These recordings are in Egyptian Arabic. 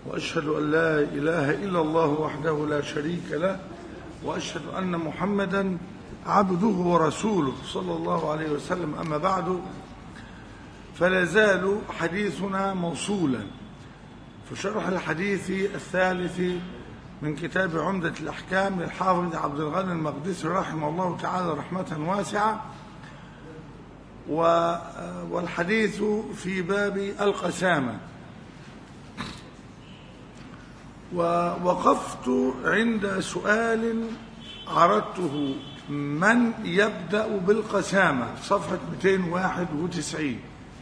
وأشهد أن لا إله إلا الله وحده لا شريك له وأشهد أن محمدا عبده ورسوله صلى الله عليه وسلم أما بعد فلا زال حديثنا موصولا في شرح الحديث الثالث من كتاب عمدة الأحكام للحافظ عبد الغني المقدسي رحمه الله تعالى رحمة واسعة والحديث في باب القسامة ووقفت عند سؤال عرضته من يبدأ بالقسامة صفحة 291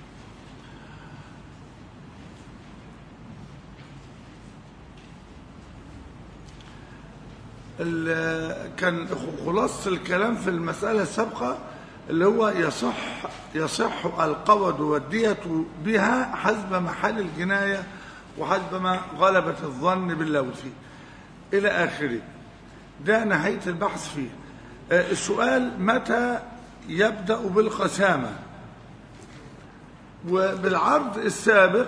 كان خلاص الكلام في المسألة السابقة اللي هو يصح يصح القود والدية بها حسب محل الجناية وحسب ما غلبت الظن باللوث إلى آخره ده نهاية البحث فيه السؤال متى يبدأ بالقسامة وبالعرض السابق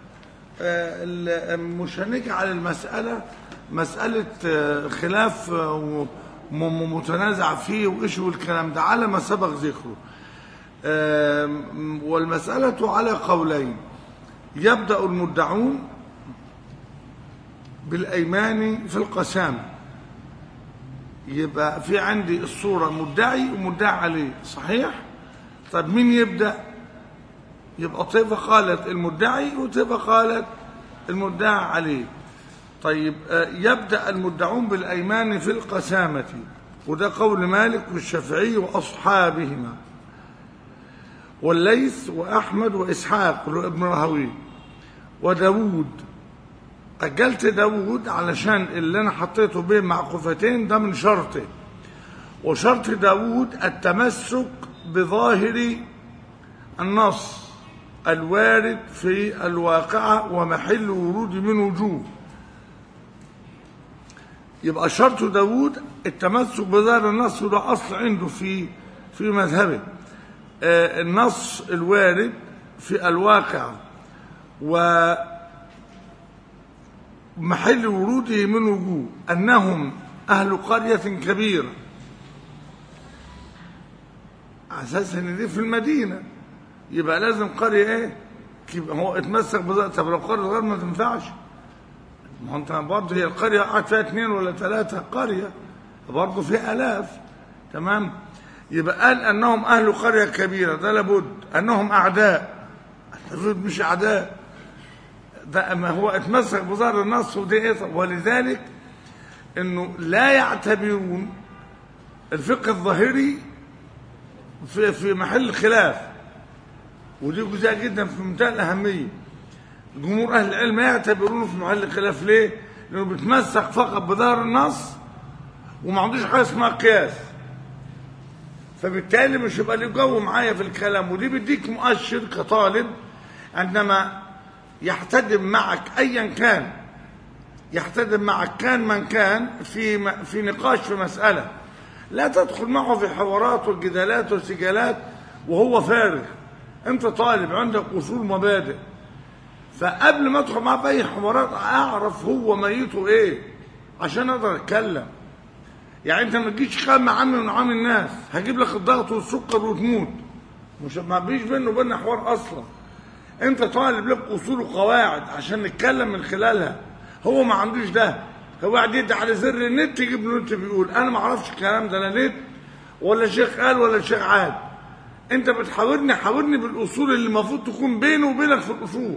مش هنجعل المسألة مسألة خلاف متنازع فيه وإيش والكلام ده على ما سبق ذكره والمسألة على قولين يبدأ المدعون بالأيمان في القسامة يبقى في عندي الصورة مدعي ومدعي عليه صحيح طب مين يبدأ يبقى طيفة قالت المدعي وطيفة قالت المدعي عليه طيب يبدأ المدعون بالأيمان في القسامة وده قول مالك والشافعي وأصحابهما والليث وأحمد وإسحاق وابن رهوي وداود أجلت داود علشان اللي أنا حطيته بين معقوفتين ده من شرطه وشرط داود التمسك بظاهر النص الوارد في الواقعة ومحل ورود من وجوه يبقى شرط داود التمسك بظاهر النص وده أصل عنده في في مذهبه آه النص الوارد في الواقع ومحل وروده من وجوه أنهم أهل قرية كبيرة أساسا ان دي في المدينة يبقى لازم قرية ايه هو اتمسك بظاهر طب لو قرية صغيرة ما تنفعش ما انت برضه هي القرية قعد فيها اثنين ولا ثلاثة قرية برضه في آلاف تمام يبقى قال أنهم أهل قرية كبيرة ده لابد أنهم أعداء المفروض مش أعداء ده ما هو اتمسك بظهر النص ودي إيه ولذلك إنه لا يعتبرون الفقه الظاهري في في محل الخلاف ودي جزئية جدا في منتهى الأهمية جمهور أهل العلم ما يعتبرونه في محل الخلاف ليه؟ لأنه بيتمسك فقط بظهر النص وما عندوش حاجة اسمها قياس فبالتالي مش هيبقى له جو معايا في الكلام ودي بيديك مؤشر كطالب عندما يحتدم معك أيا كان يحتدم معك كان من كان في في نقاش في مسألة لا تدخل معه في حوارات وجدالات وسجالات وهو فارغ انت طالب عندك اصول مبادئ فقبل ما ادخل معاه في اي حوارات اعرف هو ميته ايه عشان اقدر اتكلم يعني انت ما تجيش خام عمي من عام الناس هجيب لك الضغط والسكر وتموت مش ما بيش بينه وبين حوار اصلا انت طالب لك اصول وقواعد عشان نتكلم من خلالها هو ما عندوش ده هو قاعد يدي على زر النت يجيب له النت بيقول انا ما اعرفش الكلام ده لا نت ولا شيخ قال ولا شيخ عاد انت بتحاورني حاورني بالاصول اللي المفروض تكون بينه وبينك في الاصول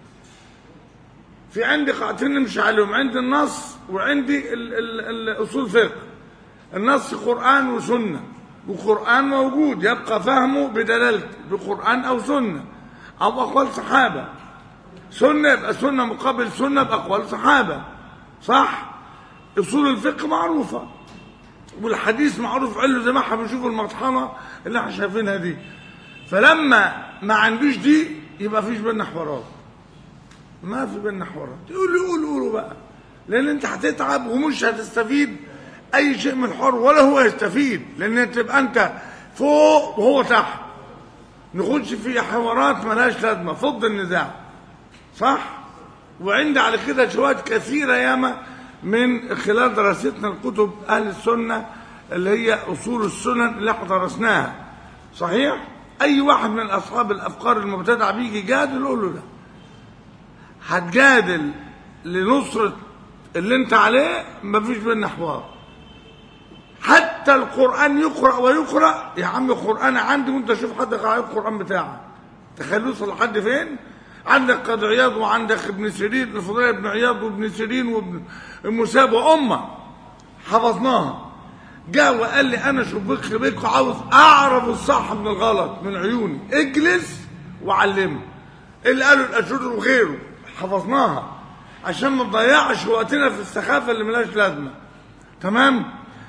في عندي قاعدتين نمشي عليهم عندي النص وعندي ال ال الاصول فقه النص قران وسنه وقران موجود يبقى فهمه بدلالته بقران او سنه او اقوال صحابه سنه يبقى سنه مقابل سنه باقوال صحابه صح اصول الفقه معروفه والحديث معروف علو زي ما احنا بنشوف المطحنه اللي احنا شايفينها دي فلما ما عندوش دي يبقى فيش بينا حوارات ما في بينا حوارات يقول يقول قولوا بقى لان انت هتتعب ومش هتستفيد اي شيء من الحوار ولا هو يستفيد لان تبقى انت فوق وهو تحت نخش في حوارات ملهاش لازمه فض النزاع صح وعندي على كده شواهد كثيرة ياما من خلال دراستنا الكتب أهل السنة اللي هي أصول السنن اللي احنا درسناها صحيح؟ أي واحد من أصحاب الأفكار المبتدعة بيجي يجادل يقول له ده هتجادل لنصرة اللي انت عليه مفيش بينا حوار حتى القرآن يقرأ ويقرأ يا عم القرآن عندي وانت شوف حد قرأ القرآن بتاعك تخيل يوصل لحد فين عندك قاضي عياض وعندك ابن سيرين الفضيل ابن عياض وابن سيرين وابن موسى وأمة حفظناها جاء وقال لي انا شبك بيك وعاوز اعرف الصح من الغلط من عيوني اجلس وعلمه اللي قالوا الاشهر وغيره حفظناها عشان ما نضيعش وقتنا في السخافه اللي ملهاش لازمه تمام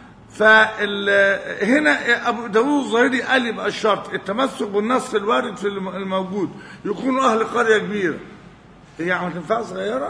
فهنا ابو داوود الظاهري قال يبقى الشرط التمسك بالنص الوارد في الموجود يكونوا اهل قريه كبيره هي ما تنفع صغيره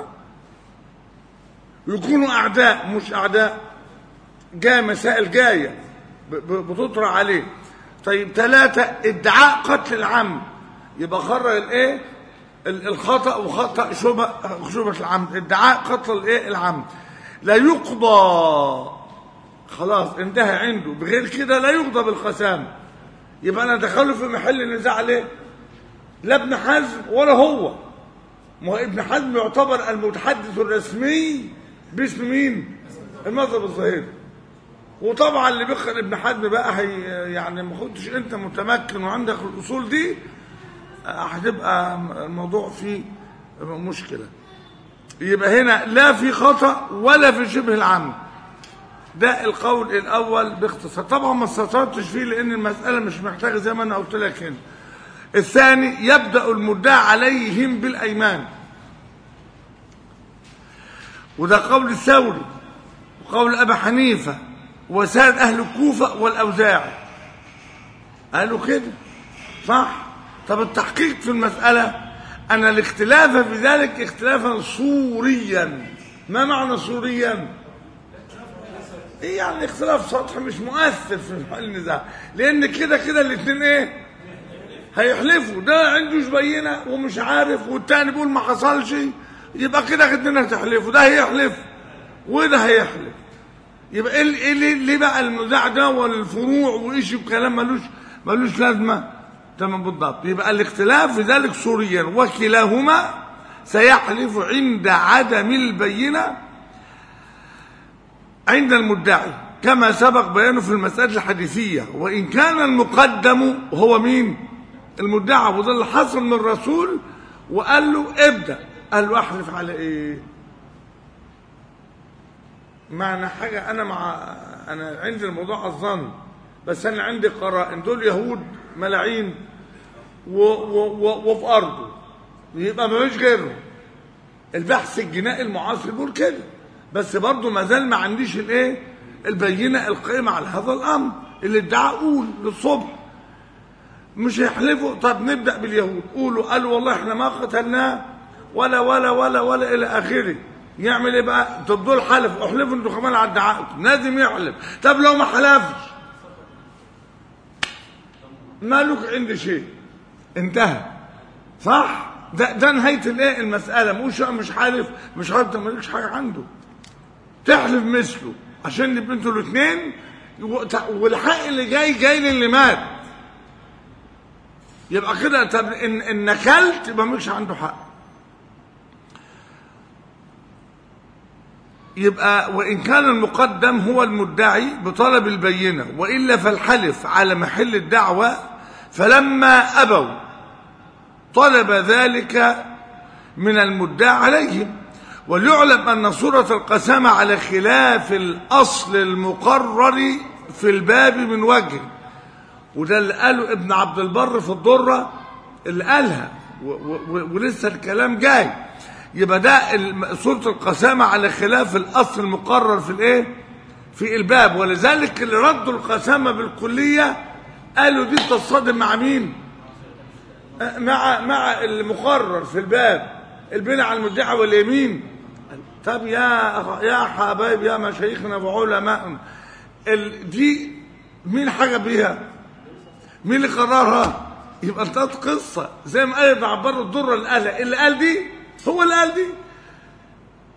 يكونوا اعداء مش اعداء جاء مسائل جايه بتطرح عليه طيب ثلاثه ادعاء قتل العمد يبقى خرج الايه الخطا وخطا شبه شبهه العمد ادعاء قتل الايه العمد لا يقضى خلاص انتهى عنده بغير كده لا يقضى بالقسام يبقى انا دخله في محل النزاع ليه لا ابن حزم ولا هو ما هو ابن حزم يعتبر المتحدث الرسمي باسم مين المذهب الظاهري وطبعا اللي بيقرا ابن حزم بقى هي يعني ما كنتش انت متمكن وعندك الاصول دي هتبقى الموضوع فيه مشكله يبقى هنا لا في خطا ولا في شبه العمد ده القول الاول باختصار طبعا ما استطردتش فيه لان المساله مش محتاجه زي ما انا قلت لك هنا الثاني يبدا المدعى عليهم بالايمان وده قول الثوري وقول ابي حنيفه وسائر اهل الكوفه والاوزاعي قالوا كده صح طب التحقيق في المساله ان الاختلاف في ذلك اختلافا صوريا ما معنى صوريا ايه يعني اختلاف سطحي مش مؤثر في محل النزاع لان كده كده الاثنين ايه هيحلفوا ده عنده بينه ومش عارف والتاني بيقول ما حصلش يبقى كده الاثنين هتحلفوا ده هيحلف وده هيحلف يبقى ايه ليه, ليه بقى النزاع ده والفروع وايش وكلام ملوش ملوش لازمه تمام بالضبط يبقى الاختلاف في ذلك سوريا وكلاهما سيحلف عند عدم البينه عند المدعي كما سبق بيانه في المسألة الحديثية وإن كان المقدم هو مين المدعى وده اللي حصل من الرسول وقال له ابدأ قال له أحلف على إيه معنى حاجة أنا مع أنا عندي الموضوع الظن بس أنا عندي قرائن دول يهود ملاعين و... و... و... وفي أرضه يبقى ما فيش غيره البحث الجنائي المعاصر بيقول كده بس برضه ما زال ما عنديش الايه البينه القائمه على هذا الامر اللي ادعى قول للصبح مش هيحلفوا طب نبدا باليهود قولوا قالوا والله احنا ما قتلناه ولا ولا ولا ولا الى اخره يعمل ايه بقى طب دول حلف احلفوا انتوا كمان على ادعائكم لازم يحلف طب لو ما حلفش مالك عندي شيء انتهى صح ده ده نهايه الايه المساله مش مش حالف مش حالف ده مالكش حاجه عنده تحلف مثله عشان نبقى انتوا الاثنين والحق اللي جاي جاي للي مات يبقى كده طب ان ان نكلت يبقى مش عنده حق يبقى وان كان المقدم هو المدعي بطلب البينه والا فالحلف على محل الدعوه فلما ابوا طلب ذلك من المدعى عليهم وليعلم أن صورة القسامة على خلاف الأصل المقرر في الباب من وجه وده اللي قاله ابن عبد البر في الضرة اللي قالها ولسه الكلام جاي يبقى ده صورة القسامة على خلاف الأصل المقرر في الايه في الباب ولذلك اللي ردوا القسامة بالكلية قالوا دي تصطدم مع مين مع مع المقرر في الباب البناء على المدعي واليمين طب يا يا حبايب يا مشايخنا وعلماء دي مين حاجه بيها مين اللي قررها يبقى انتهت قصه زي ما قال ابن عبار الدره اللي قالها اللي قال دي هو اللي قال دي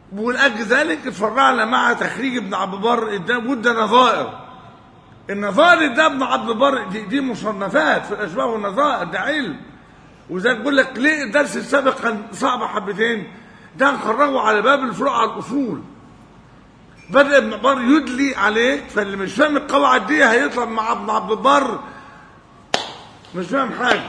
ولأجل ذلك اتفرعنا مع تخريج ابن عبد البر ده وده نظائر النظائر ده ابن عبد البر دي, دي مصنفات في الاشباه والنظائر ده علم وزي بقول لك ليه الدرس السابق كان صعب حبتين ده نخرجه على باب الفروع على الاصول بدأ ابن عبد البر يدلي عليك فاللي مش فاهم القواعد دي هيطلع مع ابن عبد البر مش فاهم حاجه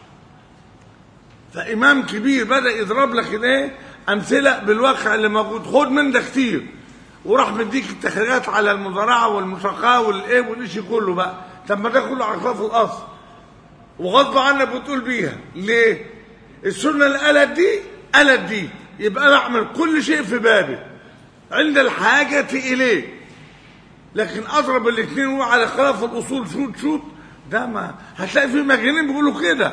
فامام كبير بدا يضرب لك الايه امثله بالواقع اللي موجود خد من ده كتير وراح مديك التخريجات على المزارعه والمشقاه والايه والشيء كله بقى طب ما ده كله على خلاف الاصل وغصب عنك بتقول بيها ليه السنه اللي قالت دي قالت دي يبقى بعمل كل شيء في بابي عند الحاجه اليه لكن اضرب الاثنين على خلاف الاصول شوت شوت ده ما هتلاقي في مجانين بيقولوا كده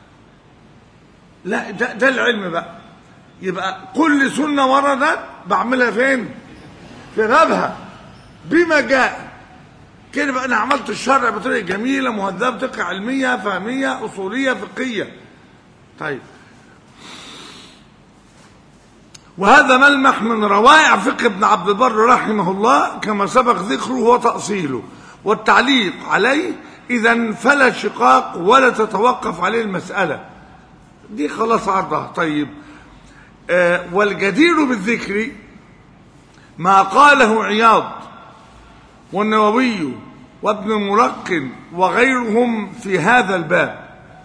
لا ده, ده العلم بقى يبقى كل سنة وردت بعملها فين في بابها بما جاء كده بقى انا عملت الشرع بطريقه جميله مهذبه بطريقه علميه فهميه اصوليه فقهيه طيب وهذا ملمح من روائع فقه ابن عبد البر رحمه الله كما سبق ذكره وتأصيله والتعليق عليه إذا فلا شقاق ولا تتوقف عليه المسألة دي خلاص عرضها طيب آه والجدير بالذكر ما قاله عياض والنووي وابن الملقن وغيرهم في هذا الباب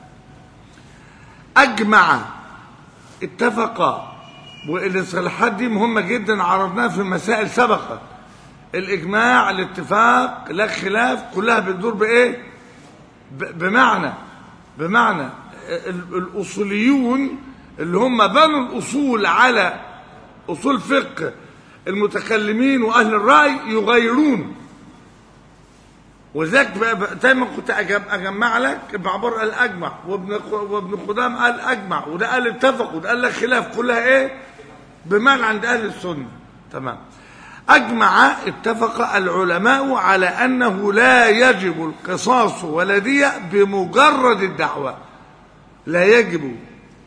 أجمع اتفق والاصطلاحات دي مهمة جدا عرضناها في مسائل سبقت الإجماع الاتفاق لا خلاف كلها بتدور بإيه بمعنى بمعنى الأصوليون اللي هم بنوا الأصول على أصول فقه المتكلمين وأهل الرأي يغيرون وذاك دايما كنت أجمع لك ابن عبر قال أجمع وابن وابن قدام قال أجمع وده قال اتفق وده قال لك خلاف كلها إيه بمعنى عند أهل السنة تمام أجمع اتفق العلماء على أنه لا يجب القصاص ولا دية بمجرد الدعوة لا يجب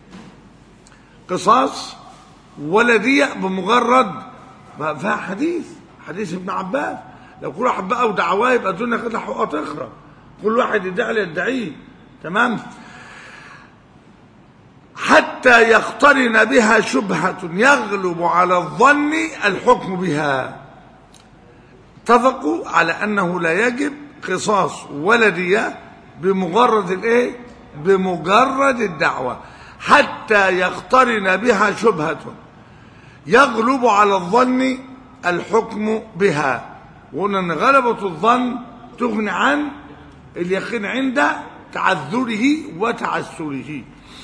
قصاص ولا دية بمجرد فيها حديث حديث ابن عباس لو كل واحد بقى ودعواه يبقى الدنيا كده حقوقها تخرب كل واحد يدعي اللي يدعيه تمام حتى يقترن بها شبهة يغلب على الظن الحكم بها اتفقوا على أنه لا يجب قصاص ولا دية بمجرد الايه بمجرد الدعوة حتى يقترن بها شبهة يغلب على الظن الحكم بها وقلنا ان غلبة الظن تغني عن اليقين عند تعذره وتعسره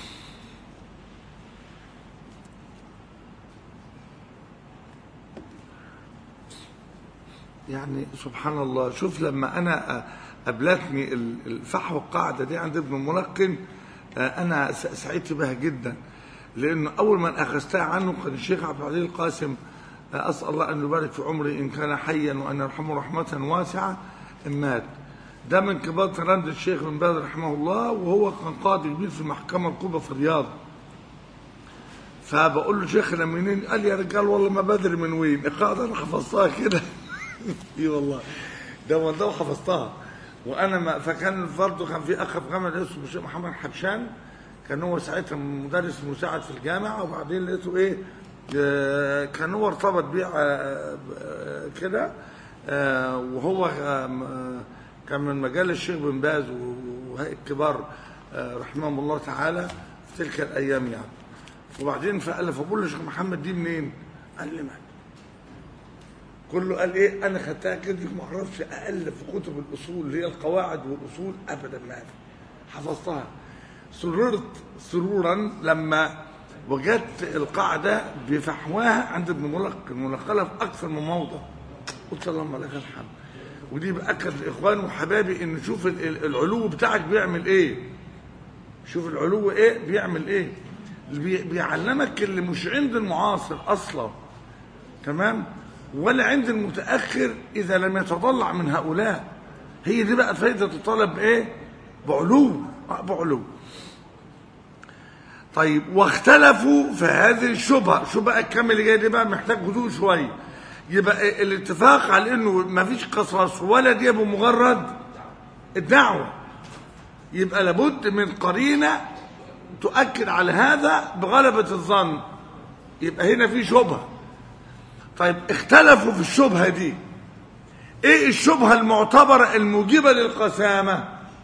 يعني سبحان الله شوف لما انا قابلتني الفحوى القاعده دي عند ابن الملقن انا سعدت بها جدا لانه اول من اخذتها عنه كان الشيخ عبد العزيز القاسم اسال الله ان يبارك في عمري ان كان حيا وان يرحمه رحمه واسعه ان مات ده من كبار تلامذة الشيخ بن باز رحمه الله وهو كان قاضي كبير في المحكمه الكبرى في الرياض فبقول له شيخنا منين قال لي يا رجال والله ما بدري من وين القاعده انا حفظتها كده اي والله ده والله حفظتها وانا ما فكان برضه كان في اخ في جامعه اسمه الشيخ محمد حبشان كان هو ساعتها مدرس مساعد في الجامعه وبعدين لقيته ايه آه كان هو ارتبط بيه آه آه كده وهو كان من مجال الشيخ بن باز وهيئه الكبار رحمهم الله تعالى في تلك الايام يعني وبعدين فقال فبقول له الشيخ محمد دي منين؟ قال لي ما كله قال ايه انا خدتها كده ما اعرفش اقل في كتب الاصول اللي هي القواعد والاصول ابدا ما حفظتها سررت سرورا لما وجدت القاعده بفحواها عند ابن ملقن منقله في اكثر من موضع قلت اللهم لك الحمد ودي باكد لاخواني وحبايبي ان شوف العلو بتاعك بيعمل ايه شوف العلو ايه بيعمل ايه بيعلمك اللي مش عند المعاصر اصلا تمام ولا عند المتأخر إذا لم يتضلع من هؤلاء هي دي بقى فايدة الطلب إيه بعلو بعلو طيب واختلفوا في هذه الشبهه شبهه الكم اللي جاي دي بقى محتاج هدوء شويه يبقى الاتفاق على انه ما فيش قصاص ولا دي بمجرد الدعوه يبقى لابد من قرينه تؤكد على هذا بغلبه الظن يبقى هنا في شبهه طيب اختلفوا في الشبهه دي ايه الشبهه المعتبره الموجبه للقسامه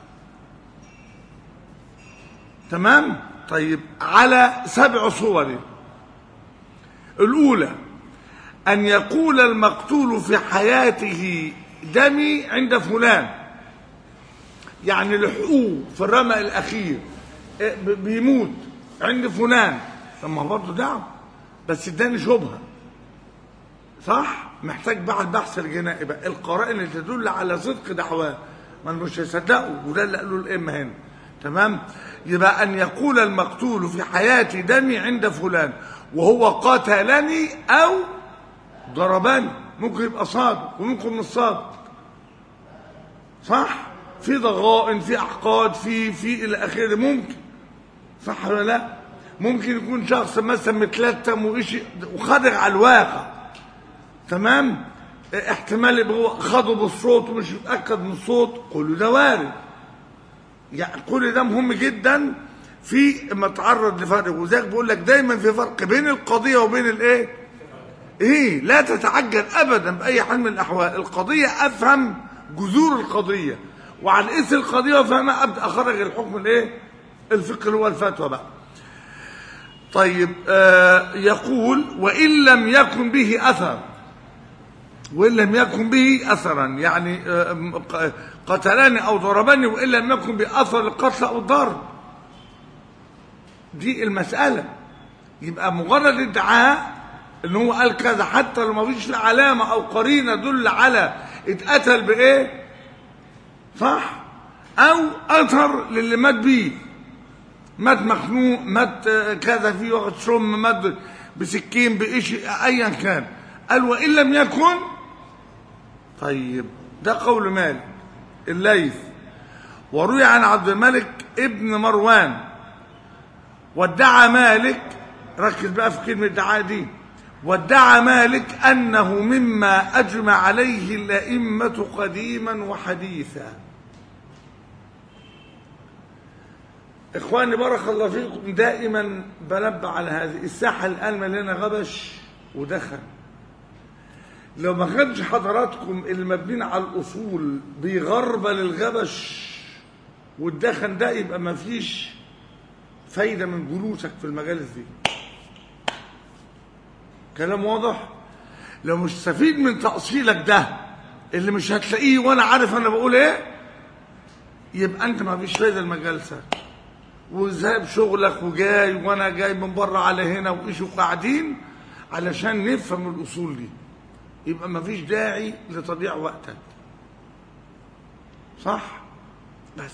تمام طيب على سبع صور الاولى ان يقول المقتول في حياته دمي عند فلان يعني لحقوه في الرمق الاخير إيه ب- بيموت عند فلان طب ما هو برضه دعوه بس اداني شبهه صح محتاج بقى البحث الجنائي بقى القرائن اللي تدل على صدق دعواه ما مش هيصدقوا وده اللي قالوا الائمه هنا تمام يبقى ان يقول المقتول في حياتي دمي عند فلان وهو قتلني او ضربني ممكن يبقى صادق وممكن مش صادق صح في ضغائن في احقاد في في الى اخره ممكن صح ولا لا ممكن يكون شخص مثلا متلتم وإشي وخادع على الواقع تمام احتمال يبقى هو خده بالصوت ومش متاكد من الصوت كل ده وارد يعني كل ده مهم جدا في ما تعرض لفرق وذلك بقول لك دايما في فرق بين القضيه وبين الايه ايه لا تتعجل ابدا باي حال من الاحوال القضيه افهم جذور القضيه وعن اسم القضيه وفهمها ابدا اخرج الحكم الايه الفقه اللي هو الفتوى بقى طيب آه يقول وان لم يكن به اثر وان لم يكن به اثرا يعني آه ق- قتلني او ضربني وان لم يكن باثر القتل او الضرب دي المساله يبقى مجرد ادعاء ان هو قال كذا حتى لو ما فيش لا علامه او قرينه تدل على اتقتل بايه صح او اثر للي مات بيه مات مخنوق مات آه، كذا في وقت شم مات بسكين بإشي ايا كان قال وان لم يكن طيب ده قول مالك الليث وروي عن عبد الملك ابن مروان وادعى مالك ركز بقى في كلمة ادعاء دي وادعى مالك أنه مما أجمع عليه الأئمة قديما وحديثا إخواني بارك الله فيكم دائما بنبه على هذه الساحة الآن مليانة غبش ودخن لو ما كانش حضراتكم المبنين على الأصول بيغربل الغبش والدخن ده يبقى ما فيش فايدة من جلوسك في المجالس دي كلام واضح لو مش تستفيد من تأصيلك ده اللي مش هتلاقيه وانا عارف انا بقول ايه يبقى انت ما فيش فايدة لمجالسك وذهب شغلك وجاي وانا جاي من بره على هنا وايش وقاعدين علشان نفهم الاصول دي يبقى ما فيش داعي لتضييع وقتك صح بس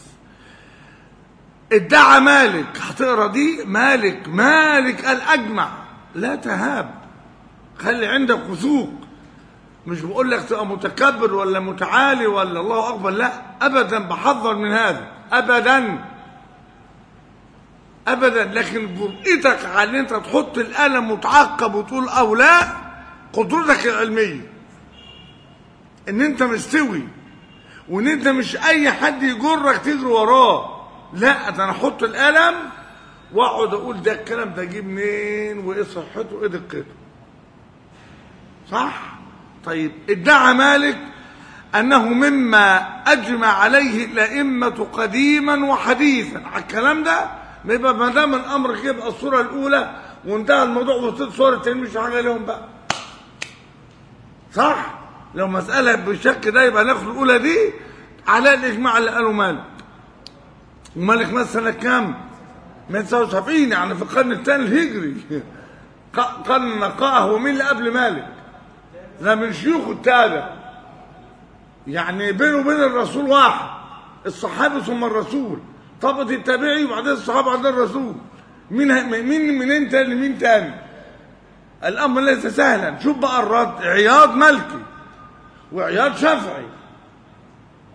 ادعى مالك هتقرا دي مالك مالك قال اجمع لا تهاب خلي عندك وثوق مش بقول لك تبقى متكبر ولا متعالي ولا الله اكبر لا ابدا بحذر من هذا ابدا ابدا لكن جرأتك على ان انت تحط القلم وتعقب وتقول او لا قدرتك العلميه ان انت مستوي وان انت مش اي حد يجرك تجري وراه لا ده انا احط القلم واقعد اقول ده الكلام ده جه منين وايه صحته وايه دقته صح طيب ادعى مالك انه مما اجمع عليه الائمه قديما وحديثا على الكلام ده ما يبقى ما دام الامر كده يبقى الصوره الاولى وانتهى الموضوع وصلت صوره التانيين مش حاجه لهم بقى صح لو مساله بالشك ده يبقى ناخد الاولى دي على الاجماع اللي قاله مالك ومالك مثلا كام 179 يعني في القرن الثاني الهجري قرن نقاء هو مين اللي قبل مالك ده من شيوخ التابع يعني بينه وبين الرسول واحد الصحابي ثم الرسول طبقة التابعي وبعدين الصحابة بعدين الرسول مين ه... مين منين تاني مين تاني الامر ليس سهلا شوف بقى الرد عياض ملكي وعياض شافعي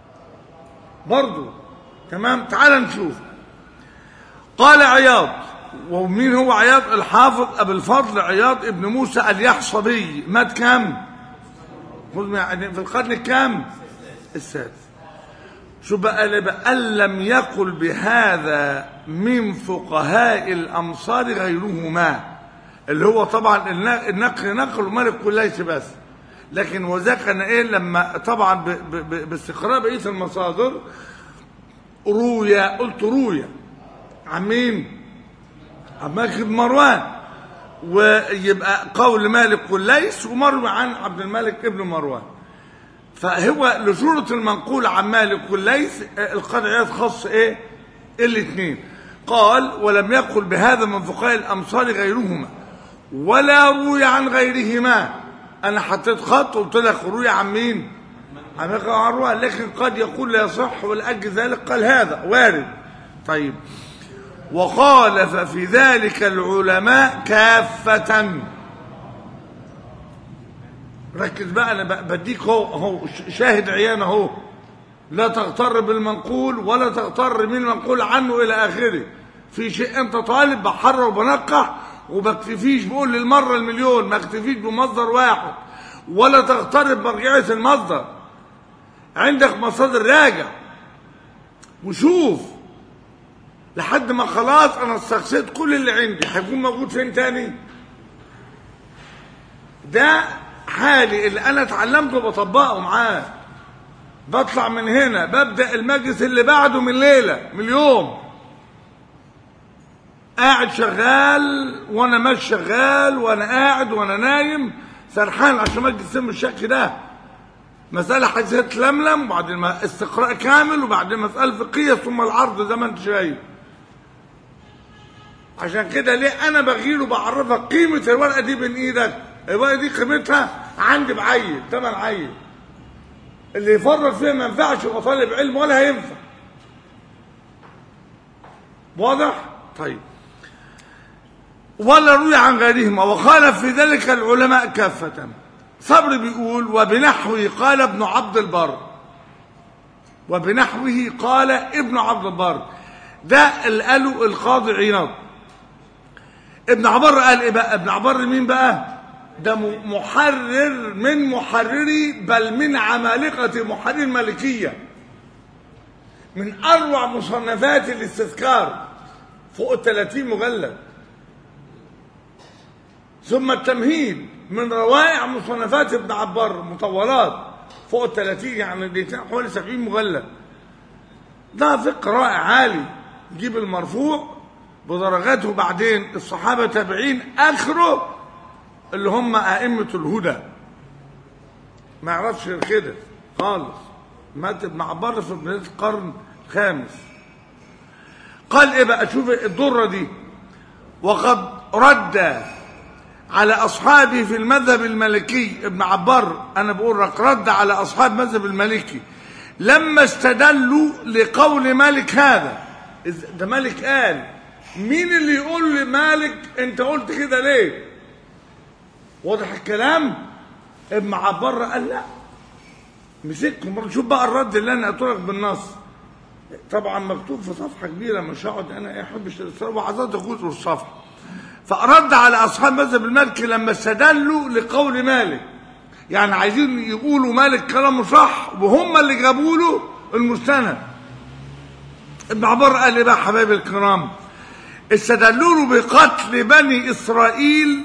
برضو تمام تعال نشوف قال عياض ومين هو عياض الحافظ ابو الفضل عياض ابن موسى اليحصبي مات كام خذ يعني في القرن الكام السادس شو بقى اللي بقى لم يقل بهذا من فقهاء الامصار غيرهما اللي هو طبعا الن- النقل نقل مالك ليس بس لكن وذاك انا ايه لما طبعا ب- ب- ب- باستقراء بقيه المصادر رويا قلت رويا عن مين؟ عن مالك بن مروان ويبقى قول مالك والليث ومروي عن عبد الملك ابن مروان فهو لشورة المنقول عن مالك والليث آه، القاضي عياض خص ايه الاثنين قال ولم يقل بهذا من فقهاء الامصار غيرهما ولا روي عن غيرهما انا حطيت خط وقلت لك روي عن مين عن مالك وعن روان لكن قد يقول لا يصح ولاجل ذلك قال هذا وارد طيب وخالف في ذلك العلماء كافة ركز بقى انا ب- بديك هو هو ش- شاهد عيان اهو لا تغتر بالمنقول ولا تغتر من المنقول عنه الى اخره في شيء انت طالب بحرر وبنقح وبكتفيش بقول للمره المليون ما اكتفيش بمصدر واحد ولا تغتر بمرجعيه المصدر عندك مصادر راجع وشوف لحد ما خلاص انا استقصيت كل اللي عندي هيكون موجود فين تاني ده حالي اللي انا اتعلمته بطبقه معاه بطلع من هنا ببدا المجلس اللي بعده من ليله من اليوم قاعد شغال وانا ماشي شغال وانا قاعد وانا نايم سرحان عشان مجلس السم الشك ده مسألة حديثية تلملم وبعدين ما- استقراء كامل وبعدين مسألة فقهية ثم العرض زي ما انت شايف عشان كده ليه انا بغير وبعرفك قيمة الورقة دي بين ايدك الورقة دي قيمتها عندي بعيل تمن عيل اللي يفرط فيها ما ينفعش يبقى طالب علم ولا هينفع واضح طيب ولا روي عن غيرهما وخالف في ذلك العلماء كافة صبر بيقول وبنحوه قال ابن عبد البر وبنحوه قال ابن عبد البر ده اللي قاله القاضي عياض ابن عبر قال ايه بقى ابن عبر مين بقى ده م- محرر من محرري بل من عمالقة محرر المالكية من أروع مصنفات الاستذكار فوق ال 30 مجلد ثم التمهيد من روائع مصنفات ابن عبار مطولات فوق ال 30 يعني الاثنين حوالي 70 مجلد ده فقه رائع عالي جيب المرفوع بدرجاته بعدين الصحابة تابعين آخره اللي هم أئمة الهدى ما يعرفش غير كده خالص مات ابن عبار في بداية القرن الخامس قال ايه بقى شوف الضرة دي وقد رد على أصحابه في المذهب المالكي ابن عبار أنا بقول لك رد على أصحاب المذهب المالكي لما استدلوا لقول مالك هذا إذ- ده مالك قال مين اللي يقول لمالك انت قلت كده ليه واضح الكلام ابن عبار قال لا مسكهم شوف بقى الرد اللي انا قلت لك بالنص طبعا مكتوب في صفحه كبيره مش هقعد انا ما احبش الاسرار وعظات جزء الصفحه فرد على اصحاب مذهب المالكي لما استدلوا لقول مالك يعني عايزين يقولوا مالك كلامه صح وهم اللي جابوا له المستند ابن عبار قال لي بقى حبايبي الكرام استدلوا له بقتل بني اسرائيل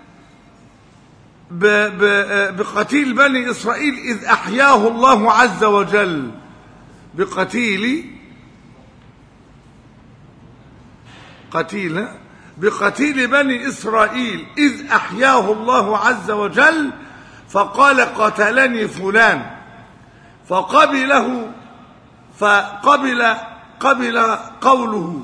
ب ب بقتيل بني اسرائيل اذ احياه الله عز وجل بقتيل قتيل بقتيل بني إسرائيل إذ أحياه الله عز وجل فقال قتلني فلان فقبله فقبل قبل قوله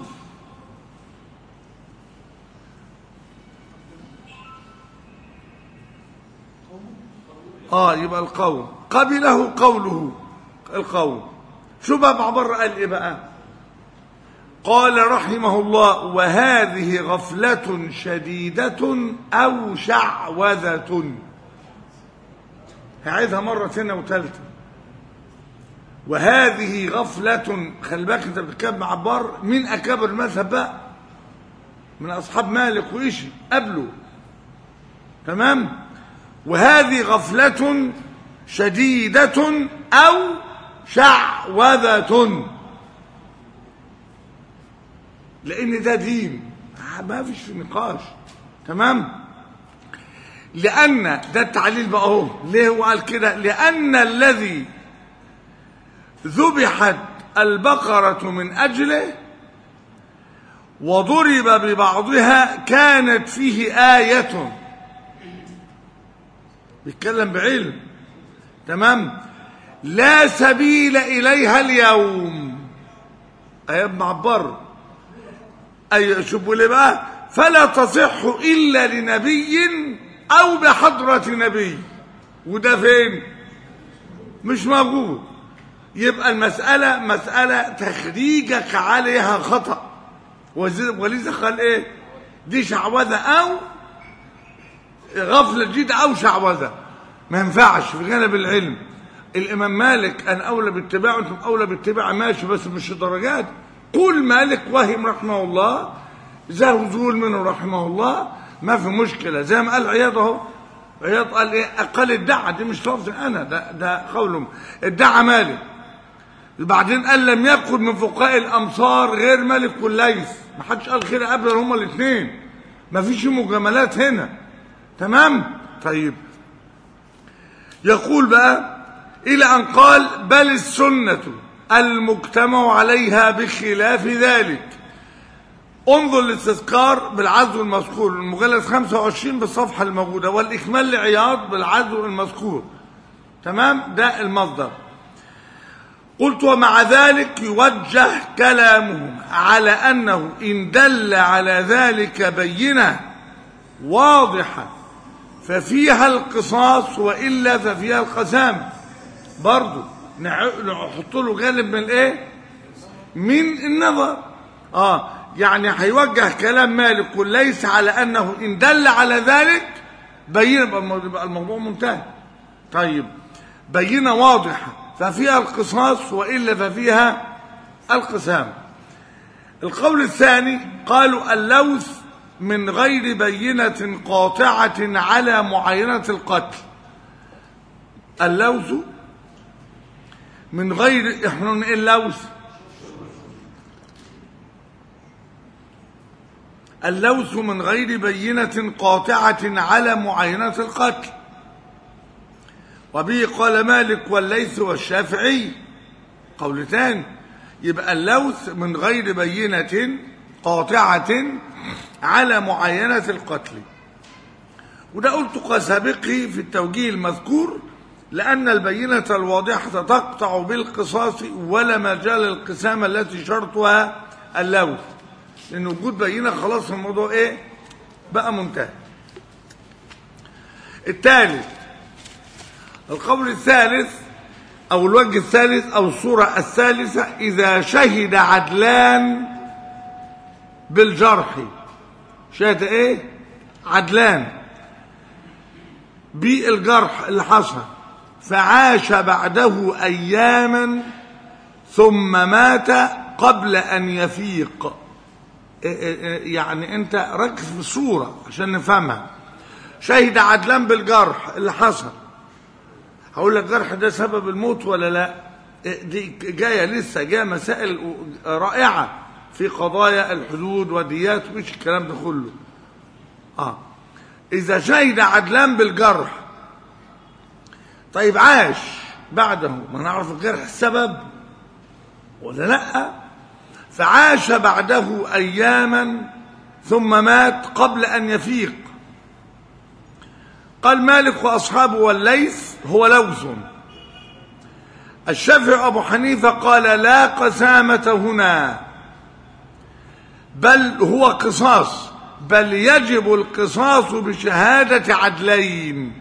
اه يبقى القوم قبله قوله القوم شو بقى معبر قال ايه بقى قال رحمه الله وهذه غفلة شديدة أو شعوذة هعيدها مرة ثانية وثالثة وهذه غفلة خلي بالك انت بتتكلم مع عبار مين أكابر المذهب بقى من أصحاب مالك وإيشي قبله تمام وهذه غفلة شديدة أو شعوذة لأن ده دين ما فيش في نقاش تمام لأن ده التعليل بقى اهو ليه هو قال كده لأن الذي ذبحت البقرة من أجله وضرب ببعضها كانت فيه آية بيتكلم بعلم تمام لا سبيل إليها اليوم أي ابن عبر أي شوفوا ليه بقى فلا تصح إلا لنبي أو بحضرة نبي وده فين مش موجود يبقى المسألة مسألة تخريجك عليها خطأ ولذا قال ايه دي شعوذة او غفلة جديدة او شعوذة ما ينفعش في جانب العلم الامام مالك انا اولى باتباعه انتم اولى باتباع ماشي بس مش الدرجات قول مالك وهم رحمه الله زهو زول منه رحمه الله ما في مشكلة زي ما قال عياض اهو عياض قال ايه قال ادعى دي مش لفظي انا ده ده قولهم ادعى مالك وبعدين قال لم يكن من فقهاء الامصار غير مالك والليث ما حدش قال خير قبل هما الاثنين ما فيش مجاملات هنا تمام طيب يقول بقى الى ان قال بل السنه المجتمع عليها بخلاف ذلك انظر الاستذكار بالعزو المذكور المجلد 25 بالصفحه الموجوده والاكمال لعياض بالعزو المذكور تمام ده المصدر قلت ومع ذلك يوجه كلامهم على أنه إن دل على ذلك بينة واضحة ففيها القصاص وإلا ففيها القسام برضو نحط له جانب من الايه من النظر اه يعني هيوجه كلام مالك ليس على انه ان دل على ذلك بينه يبقى الموضوع منتهي طيب بينه واضحه ففيها القصاص وإلا ففيها القسام القول الثاني قالوا اللوث من غير بينة قاطعة على معاينة القتل اللوث من غير احنا ايه اللوث اللوث من غير بينة قاطعة على معاينة القتل وبه قال مالك والليث والشافعي قول ثاني يبقى اللوث من غير بينة قاطعة على معاينة القتل وده قلت سابقي في التوجيه المذكور لأن البينة الواضحة تقطع بالقصاص ولا مجال القسامة التي شرطها اللوث لأن وجود بينة خلاص الموضوع إيه بقى منتهي الثالث القول الثالث أو الوجه الثالث أو الصورة الثالثة إذا شهد عدلان بالجرح شهد إيه عدلان بالجرح اللي حصل فعاش بعده أياما ثم مات قبل أن يفيق يعني أنت ركز في الصورة عشان نفهمها شهد عدلان بالجرح اللي حصل هقول لك جرح ده سبب الموت ولا لا دي جايه لسه جايه مسائل رائعه في قضايا الحدود وديات ومش الكلام ده كله اه اذا شهد عدلان بالجرح طيب عاش بعده ما نعرف الجرح السبب ولا لا فعاش بعده اياما ثم مات قبل ان يفيق قال مالك واصحابه والليث هو لوث الشافعي ابو حنيفه قال لا قسامه هنا بل هو قصاص بل يجب القصاص بشهاده عدلين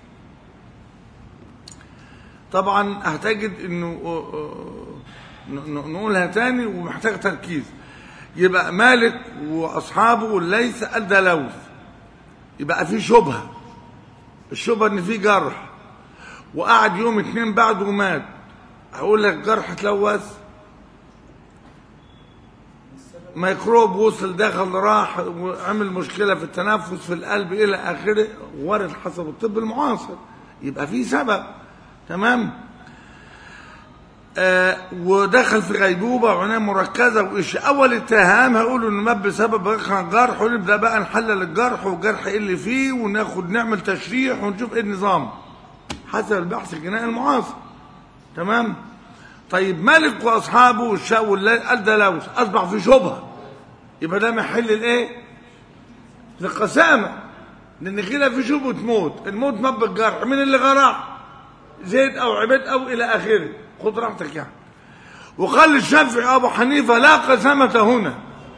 طبعا هتجد انه نقولها تاني ومحتاج تركيز يبقى مالك واصحابه والليث قال ده لوث يبقى في شبهه الشبهه ان في جرح وقعد يوم اتنين بعده ومات هقول لك جرح اتلوث ميكروب وصل دخل راح وعمل مشكلة في التنفس في القلب إلى آخره وارد حسب الطب المعاصر يبقى في سبب تمام آه ودخل في غيبوبة وعناية مركزة وإيش أول اتهام هيقولوا إنه مات بسبب جرح ونبدأ بقى نحلل الجرح والجرح إيه اللي فيه وناخد نعمل تشريح ونشوف إيه النظام حسب البحث الجنائي المعاصر تمام طيب مالك واصحابه والشاو والليل قال ده لوث اصبح في شبهه يبقى ده محل الايه القسامه لان كده في شبهه موت الموت مات بالجرح مين اللي جرح زيد او عبيد او الى اخره خد راحتك يعني وقال الشافعي ابو حنيفه لا قسامه هنا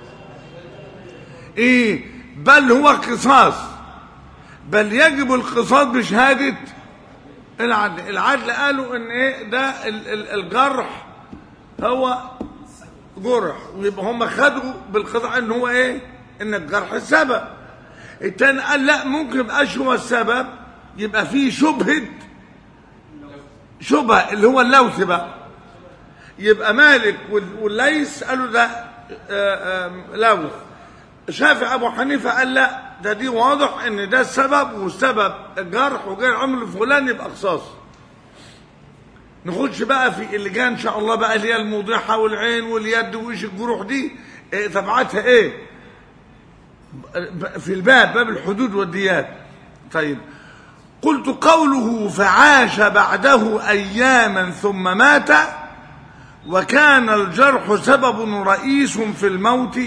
ايه بل هو قصاص بل يجب القصاص بشهاده العدل العدل قالوا ان ايه ده ال- ال- الجرح هو جرح ويبقى هم خدوا بالقطع ان هو ايه ان الجرح السبب التاني قال لا ممكن يبقاش هو السبب يبقى فيه شبهة شبهة اللي هو اللوث بقى يبقى مالك وال- والليث قالوا ده آه، آه، لوث شافعي ابو حنيفه قال لا ده دي واضح ان ده السبب والسبب الجرح وغير عمل فلان يبقى قصاص نخش بقى في اللي جاء ان شاء الله بقى اللي هي الموضحه والعين واليد وايش الجروح دي إيه تبعاتها ايه في الباب باب الحدود والديات طيب قلت قوله فعاش بعده اياما ثم مات وكان الجرح سبب رئيس في الموت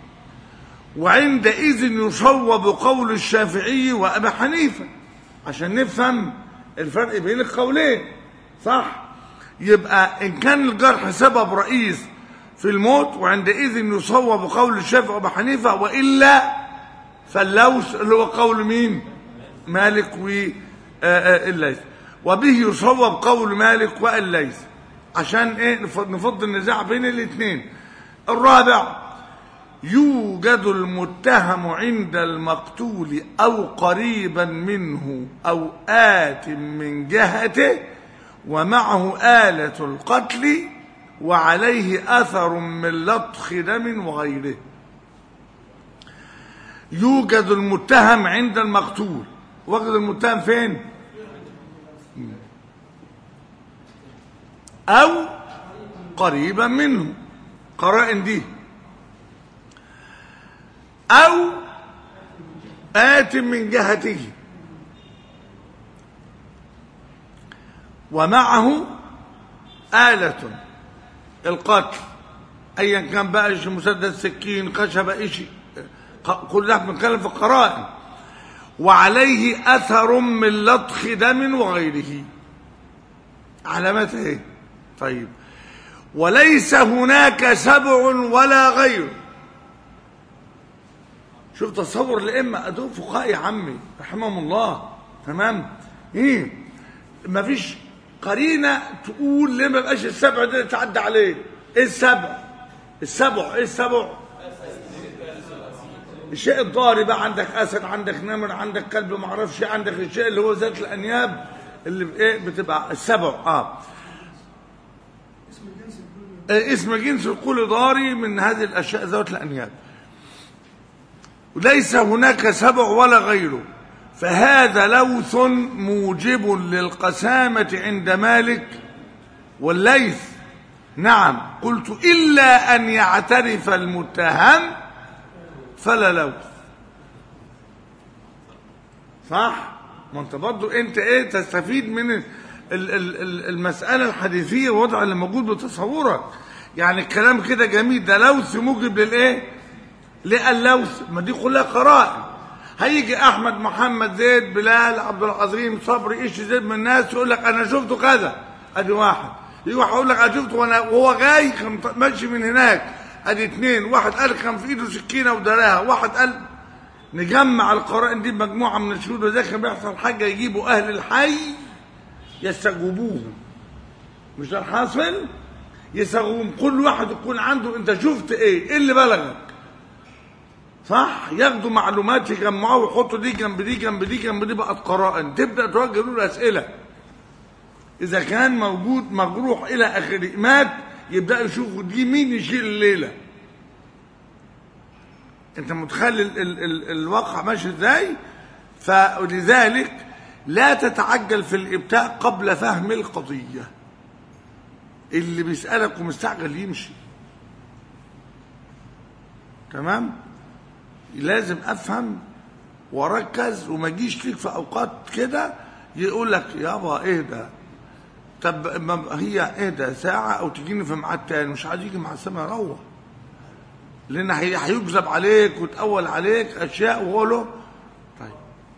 وعندئذ يصوب قول الشافعي وابي حنيفه عشان نفهم الفرق بين القولين صح يبقى ان كان الجرح سبب رئيس في الموت وعندئذ يصوب قول الشافعي وابي حنيفه والا فاللوث اللي هو قول مين مالك والليث وبه يصوب قول مالك والليث عشان ايه نف- نفض النزاع بين الاثنين الرابع يوجد المتهم عند المقتول او قريبا منه او آت من جهته ومعه آلة القتل وعليه أثر من لطخ دم وغيره يوجد المتهم عند المقتول وجد المتهم فين أو قريبا منه قرائن دي أو آت من جهته ومعه آلة القتل أيا كان بقى إيش مسدس سكين خشبة إيش ق- كلها بنتكلم في القرائن وعليه أثر من لطخ دم وغيره علامات ايه طيب وليس هناك سبع ولا غير شوف تصور الائمه ادول فقهاء يا عمي رحمهم الله تمام ايه مفيش قرينه تقول ليه ما بقاش السبع ده يتعدى عليه ايه السبع السبع ايه السبع الشيء الضاري بقى عندك اسد عندك نمر عندك كلب ما اعرفش عندك الشيء اللي هو ذات الانياب اللي ايه بتبقى السبع اه آه، اسم جنس القول ضاري من هذه الاشياء ذات الانياب وليس هناك سبع ولا غيره فهذا لوث موجب للقسامة عند مالك والليث نعم قلت إلا أن يعترف المتهم فلا لوث صح ما انت برضو انت ايه تستفيد من ال ال ال المسألة الحديثية الوضع اللي موجود بتصورك يعني الكلام كده جميل ده لوث موجب للايه ليه اللوث ما دي كلها قرائن هيجي احمد محمد زيد بلال عبد العظيم صبري ايش زيد من الناس يقول لك انا شفته كذا ادي واحد يجي واحد يقول لك انا شفته وانا وهو جاي كان ط- ماشي من هناك ادي اثنين واحد قال كان في ايده سكينه ودراها واحد قال نجمع القرائن دي بمجموعه من الشهود وزي كان بيحصل حاجه يجيبوا اهل الحي يستجوبوه مش ده الحاصل يستجوبوهم كل واحد يكون عنده انت شفت ايه ايه اللي بلغك صح ياخدوا معلومات يجمعوها ويحطوا دي جنب دي جنب دي جنب دي بقت قرائن تبدا توجه له الاسئله اذا كان موجود مجروح الى اخره مات يبدا يشوفوا دي مين يشيل الليله انت متخيل ال ال ال الواقع ماشي ازاي فلذلك لا تتعجل في الابتاء قبل فهم القضيه اللي بيسالك ومستعجل يمشي تمام لازم افهم واركز وما اجيش ليك في اوقات كده يقول لك يابا ايه ده طب ما هي ايه ده ساعه او تجيني في ميعاد تاني مش عايز يجي مع السما يروح لان هي- هيكذب عليك وتأول عليك اشياء وهو له طيب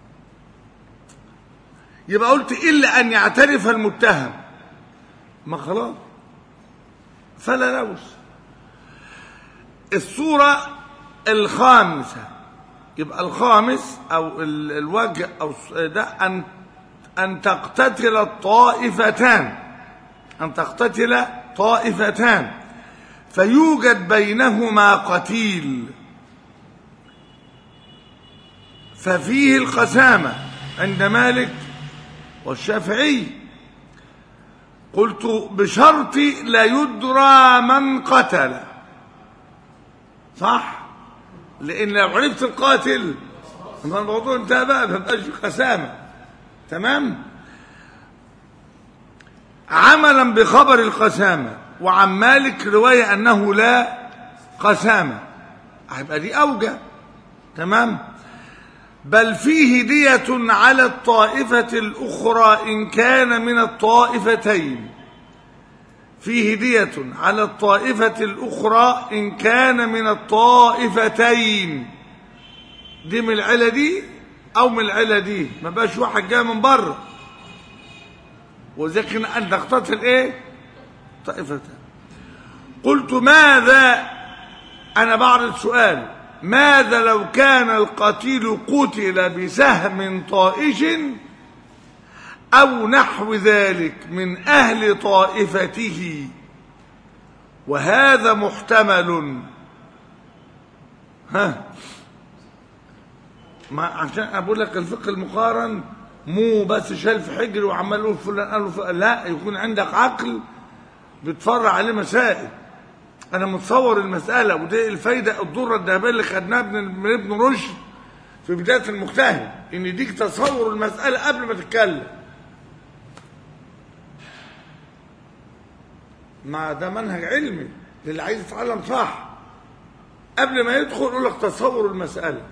يبقى قلت الا ان يعترف المتهم ما خلاص فلا لوث الصورة الخامسة يبقى الخامس أو ال- الوجه أو الص- ده أن أن تقتتل الطائفتان أن تقتتل طائفتان فيوجد بينهما قتيل ففيه القسامة عند مالك والشافعي قلت بشرط لا يدرى من قتل صح لان لو عرفت القاتل يبقى الموضوع انتهى بقى ما بقاش في قسامه تمام عملا بخبر القسامه وعن مالك روايه انه لا قسامه هيبقى دي اوجه تمام بل فيه دية على الطائفة الأخرى إن كان من الطائفتين فيه دية على الطائفة الأخرى إن كان من الطائفتين دي من العيلة دي أو من العيلة دي ما بقاش واحد جاي من بره وذلك أن تقتتل إيه طائفتان قلت ماذا أنا بعرض سؤال ماذا لو كان القتيل قتل بسهم طائش أو نحو ذلك من أهل طائفته وهذا محتمل ها ما عشان أقول لك الفقه المقارن مو بس شال في حجر وعمال يقول فلان قال له فلان. لا يكون عندك عقل بتفرع عليه مسائل انا متصور المساله ودي الفايده الضره الذهبيه اللي خدناها من من ابن رشد في بدايه المجتهد ان يديك تصور المساله قبل ما تتكلم ما ده منهج علمي للي عايز يتعلم صح قبل ما يدخل يقول لك تصور المساله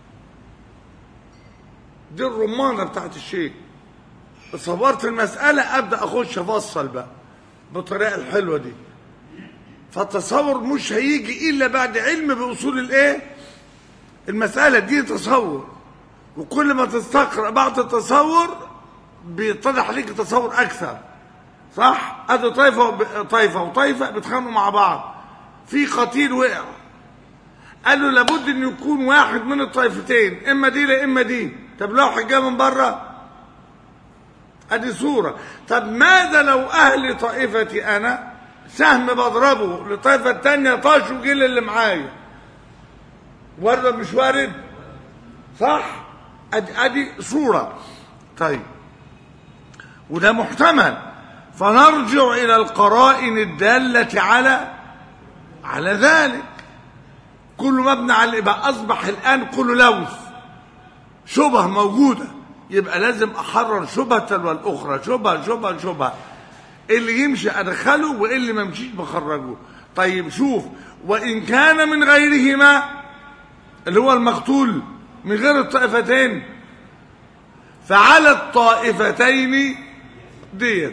دي الرمانه بتاعت الشيء صورت المساله ابدا اخش افصل بقى بالطريقه الحلوه دي فالتصور مش هيجي الا بعد علم باصول الايه المساله دي تصور وكل ما تستقرا بعد التصور بيتضح ليك تصور اكثر صح ادي طائفه وب- طائفه وطائفه بيتخانقوا مع بعض في قتيل وقع قال له لابد ان يكون واحد من الطائفتين اما دي لا اما دي طب لو واحد جاي من بره ادي صورة طب ماذا لو اهل طائفتي انا سهم بضربه للطائفة التانية طاش وجيل اللي معايا وارد ولا مش وارد صح ادي ادي صورة طيب وده محتمل فنرجع الى القرائن الدالة على على ذلك كل مبنى على يبقى اصبح الان كله لوث شبه موجودة يبقى لازم أحرر شبهة والأخرى شبهة شبهة شبهة اللي يمشي أدخله واللي ما يمشيش بخرجه طيب شوف وإن كان من غيرهما اللي هو المقتول من غير الطائفتين فعلى الطائفتين ديت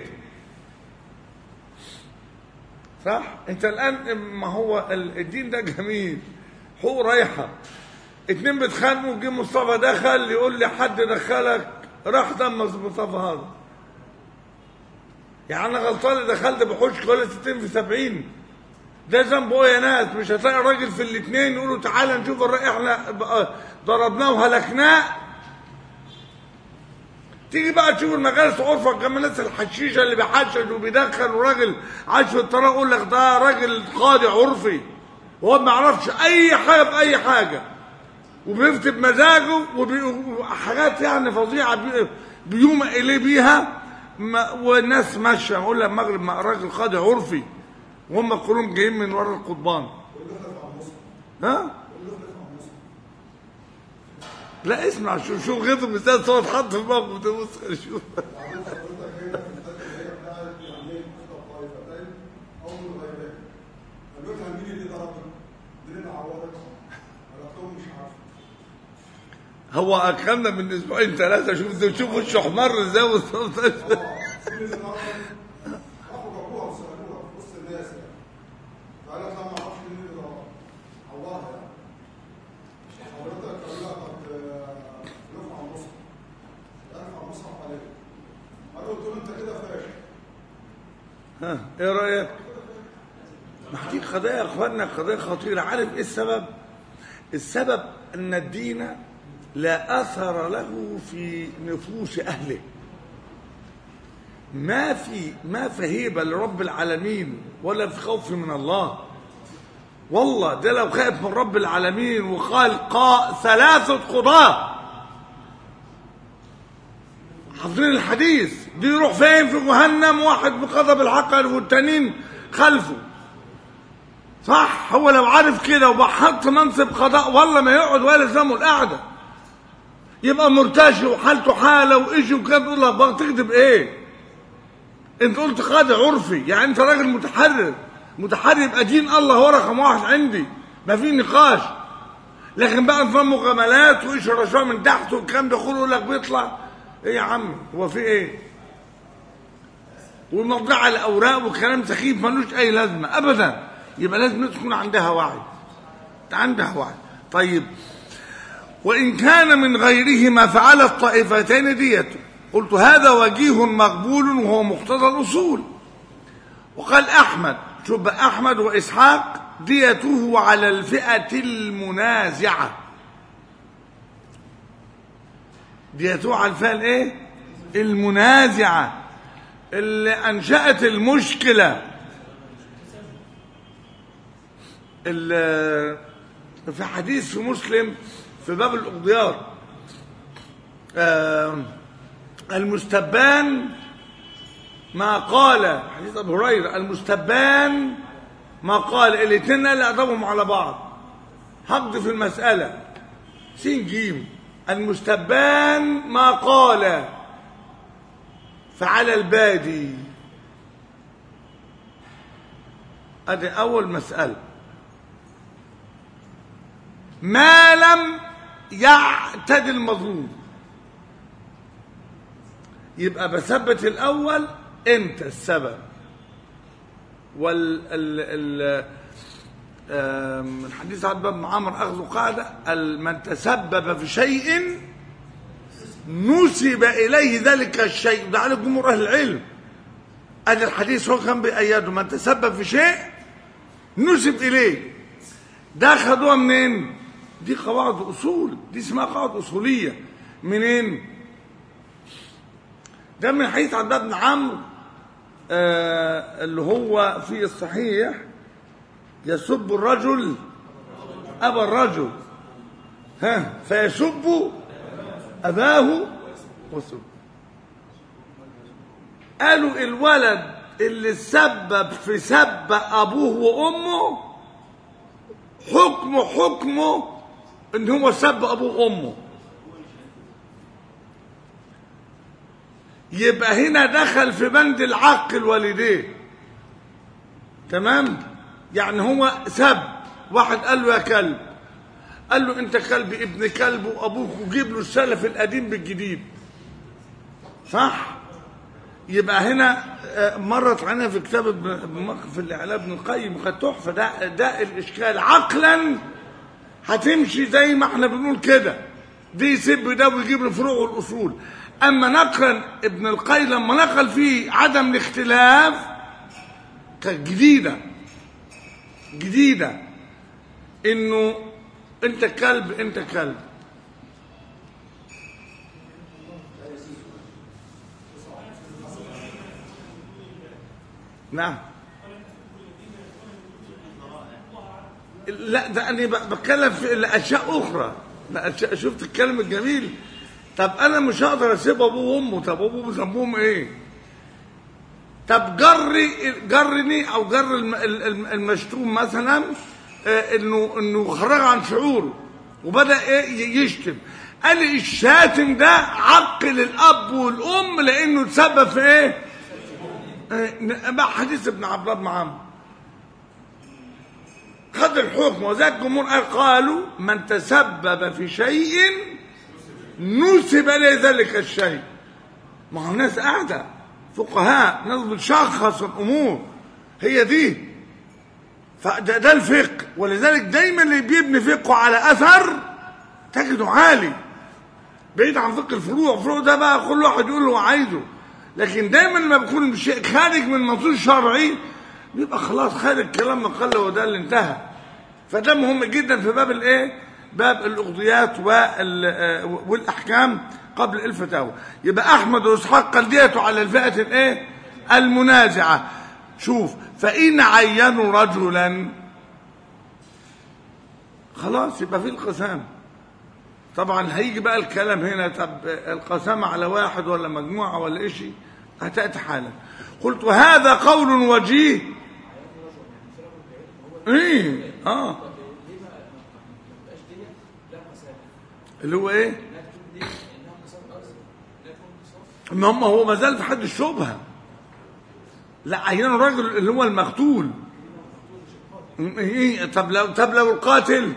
صح انت الان ما هو ال- الدين ده جميل هو رايحه اتنين بيتخانقوا جه مصطفى دخل يقول لي حد دخلك راح دم مصطفى هذا يعني انا غلطان اللي دخلت بحوش ولا 60 في 70 ده ذنبه ايه يا ناس مش هتلاقي راجل في الاثنين يقولوا تعالى نشوف الرأي احنا بقى ضربناه وهلكناه تيجي بقى تشوف المجالس عرفك كمان الناس الحشيشه اللي بيحشش وبيدخل وراجل عايش في الطريق يقول لك ده راجل قاضي عرفي وهو ما يعرفش اي حاجه باي حاجه وبيفتي بمزاجه وبي- وحاجات يعني فظيعه بي- بيوم اليه بيها ما والناس ماشيه اقول لك المغرب مع راجل قاضي عرفي وهم كلهم جايين من ورا القضبان ها لا اسمع شوف شوف غيظه ازاي صوت اتحط في الموقف ده بص شوف بعدين حضرتك هي الفتاة اللي هي بتاعت يعني اخت الطائفتين او من غيرها قالوا لها مين اللي ضربك؟ مين اللي عورك؟ قالت لهم مش عارفه هو اكرمنا من اسبوعين ثلاثه شوف شوف وشه احمر ازاي بالظبط مين اللي ضربك؟ راحوا جابوها وسالوها في وسط الناس يعني فقالت لا ما اعرفش مين اللي ضربك عورها يعني حضرتك قال لها طب آه، نرفع المصحف ارفع المصحف عليه قالوا قلت له انت كده فاشل ها ايه رايك ما دي قضيه يا اخوانا قضيه خطيره عارف ايه السبب السبب ان الدين لا اثر له في نفوس اهله ما في ما في هيبه لرب العالمين ولا في خوف من الله والله ده لو خاف من رب العالمين وقال قا ثلاثه قضاه حافظين الحديث دي يروح فين في جهنم واحد بغضب الحق والتانيين خلفه صح هو لو عارف كده وبحط منصب قضاء والله ما يقعد ولا يلزمه القعده يبقى مرتشي وحالته حاله وايش وكده يقول لك بقى تكذب ايه انت قلت قاضي عرفي يعني انت راجل متحرر متحرر يبقى دين الله هو رقم واحد عندي ما في نقاش لكن بقى نظام مجاملات وايش رشوه من تحت والكلام ده كله يقول لك بيطلع ايه يا عم هو في ايه والموضوع على الاوراق وكلام سخيف ملوش اي لازمه ابدا يبقى لازم تكون عندها وعي عندها وعي طيب وان كان من غيره ما فعل الطائفتين ديته قلت هذا وجيه مقبول وهو مقتضى الاصول وقال احمد شوف بقى احمد واسحاق ديته على الفئه المنازعه ديته على الفئه الايه المنازعه اللي انشات المشكله ال- في حديث في مسلم في باب الاقضيات آه، المستبان ما قال حديث ابو هريره المستبان ما قال الاثنين اللي اضربهم على بعض حقد في المساله سين جيم المستبان ما قال فعلى البادي ادي اول مساله ما لم يعتد المظلوم يبقى بثبت الاول انت السبب وال ال ال آم، الحديث عن باب عمر اخذ قاعده ال- من تسبب في شيء نسب اليه ذلك الشيء ده على جمهور اهل العلم ادي الحديث هو كان بيأيده من تسبب في شيء نسب اليه ده خدوها منين دي قواعد اصول دي اسمها قواعد اصوليه منين ده من حديث عبد الله بن عمرو آه اللي هو في الصحيح يسب الرجل ابا الرجل ها فيسب اباه وسب قالوا الولد اللي سبب في سب ابوه وامه حكمه حكمه ان هو سب ابوه وامه يبقى هنا دخل في بند العق الوالدين تمام يعني هو سب واحد قال له يا كلب قال له انت كلب ابن كلب وابوك وجيب له السلف القديم بالجديد صح يبقى هنا آه، مرت علينا في كتاب ابن ابن- في الاعلام ابن القيم كانت تحفه ده ده الاشكال عقلا هتمشي زي ما احنا بنقول كده دي يسب ده ويجيب الفروع والاصول اما نقلا ابن القيم لما نقل فيه عدم الاختلاف كانت جديده جديده انه انت كلب انت كلب نعم لا ده انا ب- بتكلم في اشياء اخرى لا أشياء- شفت الكلام الجميل طب انا مش هقدر اسيب ابوه وامه طب ابوه ذنبهم ايه طب جري جرني او جر الم- ال- الم- المشتوم مثلا آه، انه انه خرج عن شعوره وبدا ايه ي- يشتم قال لي الشاتم ده عقل الاب والام لانه تسبب في ايه آه، بقى حديث ابن عبد الله بن عمرو خد الحكم وذاك الجمهور قال قالوا من تسبب في شيء نسب اليه ذلك الشيء ما هو ناس قاعده فقهاء ناس بتشخص الامور هي دي فده ده الفقه ولذلك دايما اللي بيبني فقهه على اثر تجده عالي بعيد عن فقه الفروع الفروع ده بقى كل واحد يقول له هو عايزه لكن دايما لما بيكون الشيء خارج من منظور شرعي بيبقى خلاص خارج كلام من قال وده اللي انتهى فده مهم جدا في باب الايه باب الاقضيات وال- آه، والاحكام قبل الفتاوى يبقى احمد واسحاق قال ديته على الفئه الايه المنازعه شوف فان عينوا رجلا خلاص يبقى في القسام طبعا هيجي بقى الكلام هنا طب القسامة على واحد ولا مجموعة ولا إشي هتأتي حالا قلت وهذا قول وجيه ايه اه اللي هو ايه ما هم هو ما زال في حد الشبهه لا عينوا الراجل اللي هو المقتول ايه طب لو طب لو القاتل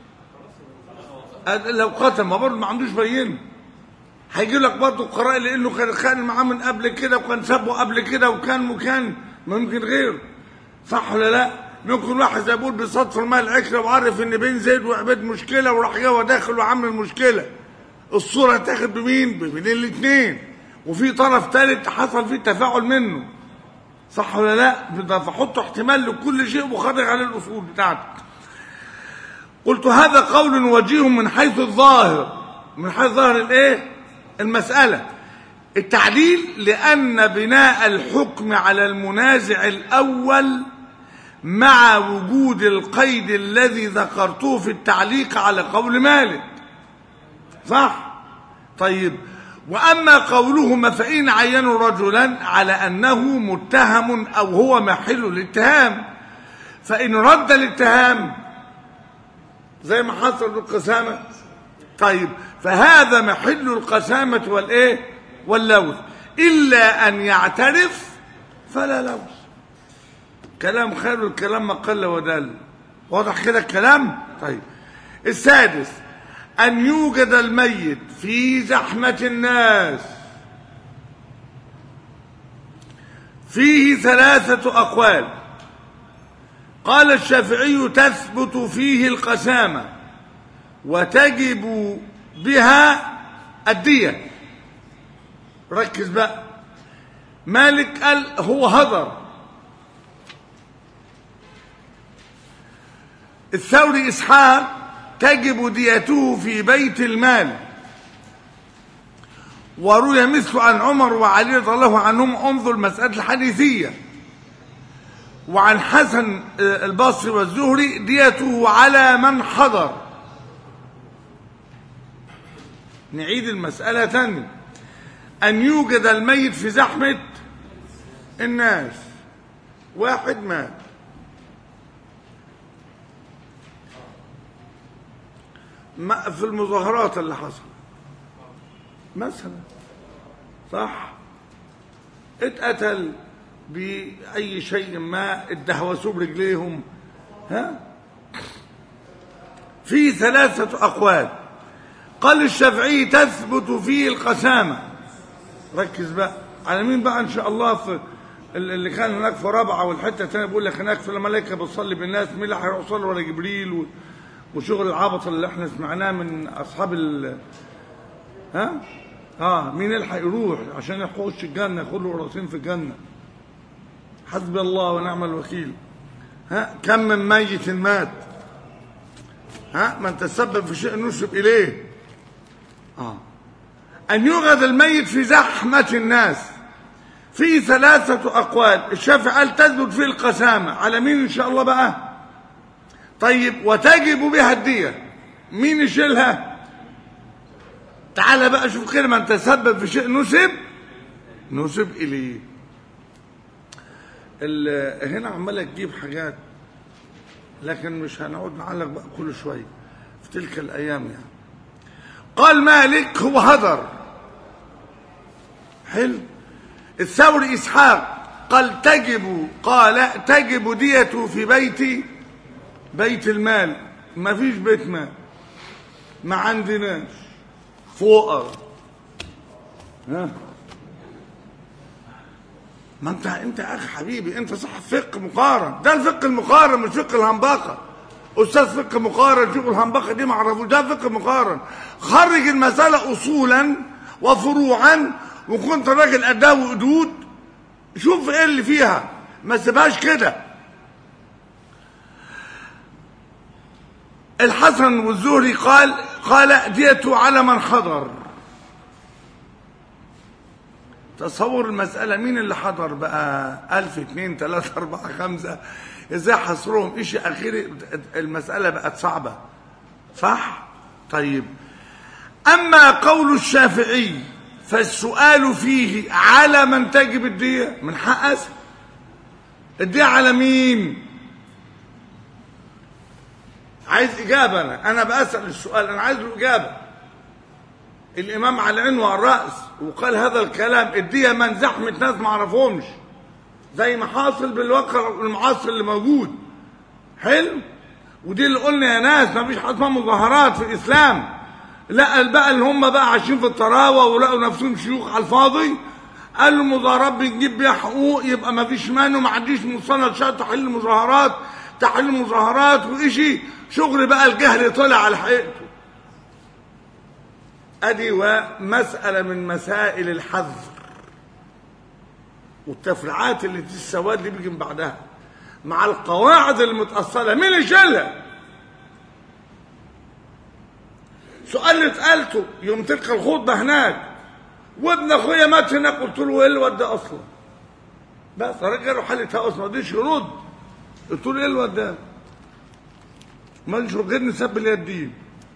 لو قتل ما برضه ما عندوش بينه هيجي لك برضه قرائن لانه كان خان معاه من قبل كده وكان سابه قبل كده وكان وكان ممكن غيره صح ولا لا؟ ممكن واحد زي بيقول بصدف المال عكره وعرف ان بين زيد وعباد مشكله وراح جوه داخل وعمل مشكله الصوره هتاخد بمين؟ بين الاثنين وفي طرف ثالث حصل فيه تفاعل منه صح ولا لا؟ ده فحط احتمال لكل شيء وخرج عليه الاصول بتاعته قلت هذا قول وجيه من حيث الظاهر من حيث ظاهر الايه المسألة التعليل لأن بناء الحكم على المنازع الأول مع وجود القيد الذي ذكرته في التعليق على قول مالك صح طيب وأما قولهما فإن عينوا رجلا على أنه متهم أو هو محل الاتهام فإن رد الاتهام زي ما حصل بالقسامة طيب فهذا محل القسامة والإيه واللوث إلا أن يعترف فلا لوث كلام خير الكلام ما قل ودل واضح كده الكلام طيب السادس أن يوجد الميت في زحمة الناس فيه ثلاثة أقوال قال الشافعي تثبت فيه القسامة وتجب بها الدية ركز بقى مالك قال هو هدر الثوري إسحاق تجب ديته في بيت المال وروي مثل عن عمر وعلي رضي الله عنهم انظر المسألة الحديثية وعن حسن البصري والزهري ديته على من حضر نعيد المسألة تاني أن يوجد الميت في زحمة الناس واحد مات ما في المظاهرات اللي حصل مثلا صح اتقتل بأي شيء ما ادهوسوه برجليهم ها في ثلاثة أقوال قال الشافعي تثبت فيه القسامة ركز بقى على مين بقى إن شاء الله في اللي كان هناك في رابعة والحتة الثانية بيقول لك هناك في الملائكة بتصلي بالناس مين اللي هيروح يصلي ولا جبريل و... وشغل العبط اللي احنا سمعناه من أصحاب ال ها اه مين يلحق يروح عشان يخش الجنة ياخد له راسين في الجنة حسبي الله ونعم الوكيل ها كم من ميت مات ها من تسبب في شيء نسب إليه آه. أن يوجد الميت في زحمة الناس في ثلاثة أقوال الشافعي قال تثبت فيه القسامة على مين إن شاء الله بقى طيب وتجب بها الدية مين يشيلها تعال بقى شوف كده من تسبب في شيء نسب نسب إليه هنا عمال تجيب حاجات لكن مش هنقعد نعلق بقى كل شويه في تلك الايام يعني قال مالك هو هدر حلو الثوري إسحاق قال تجب قال تجب ديته في بيت بيت المال ما فيش بيت مال ما عندناش فقر ها ما انت انت يا اخي حبيبي انت صاحب فقه مقارن ده الفقه المقارن مش فقه الهنبقه استاذ فقه مقارن شوف الهنبقه دي ما اعرفوش ده فقه مقارن خرج المساله اصولا وفروعا وكنت راجل اداه وقدود شوف ايه اللي فيها ما تسيبهاش كده الحسن والزهري قال قال ديته على من حضر تصور المسألة مين اللي حضر بقى ألف اتنين تلاتة أربعة خمسة إزاي حصرهم إشي أخير المسألة بقت صعبة صح طيب أما قول الشافعي فالسؤال فيه على من تجب الدية من حق أسأل الدية على مين عايز إجابة أنا أنا بأسأل السؤال أنا عايز له إجابة الإمام على العين وعلى الرأس وقال هذا الكلام الدية من زحمة ناس ما عرفهمش زي ما حاصل بالواقع المعاصر اللي موجود حلو ودي اللي قلنا يا ناس ما فيش حاجه اسمها مظاهرات في الإسلام لا بقى اللي هم بقى عايشين في الطراوة ولقوا نفسهم شيوخ على الفاضي قالوا مظاهرات بنجيب بيها حقوق يبقى ما فيش مانع ما عنديش مصنع شاء تحل المظاهرات تحل المظاهرات وإشي شغل بقى الجهل طلع على حقيقته ادي ومسألة من مسائل الحذر والتفريعات اللي في السواد اللي بيجي من بعدها مع القواعد المتأصلة مين اللي شالها؟ سؤال اللي اتقالته يوم تلقى الخطبة هناك وابن اخويا مات هناك قلت له ايه الواد ده اصلا؟ بس رجعوا حالتها اصلا ما رضيش يرد قلت له ايه الواد ده؟ مالش غير نسب اليدين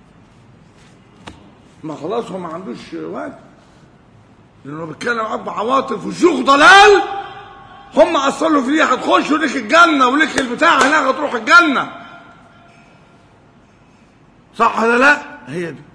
ما خلاص هو ما عندوش وقت لانه بيتكلم اب عواطف وشيوخ ضلال هم اصلوا فيه هتخشوا ليك الجنه وليك البتاع هناك هتروح الجنه صح ولا لا هي دي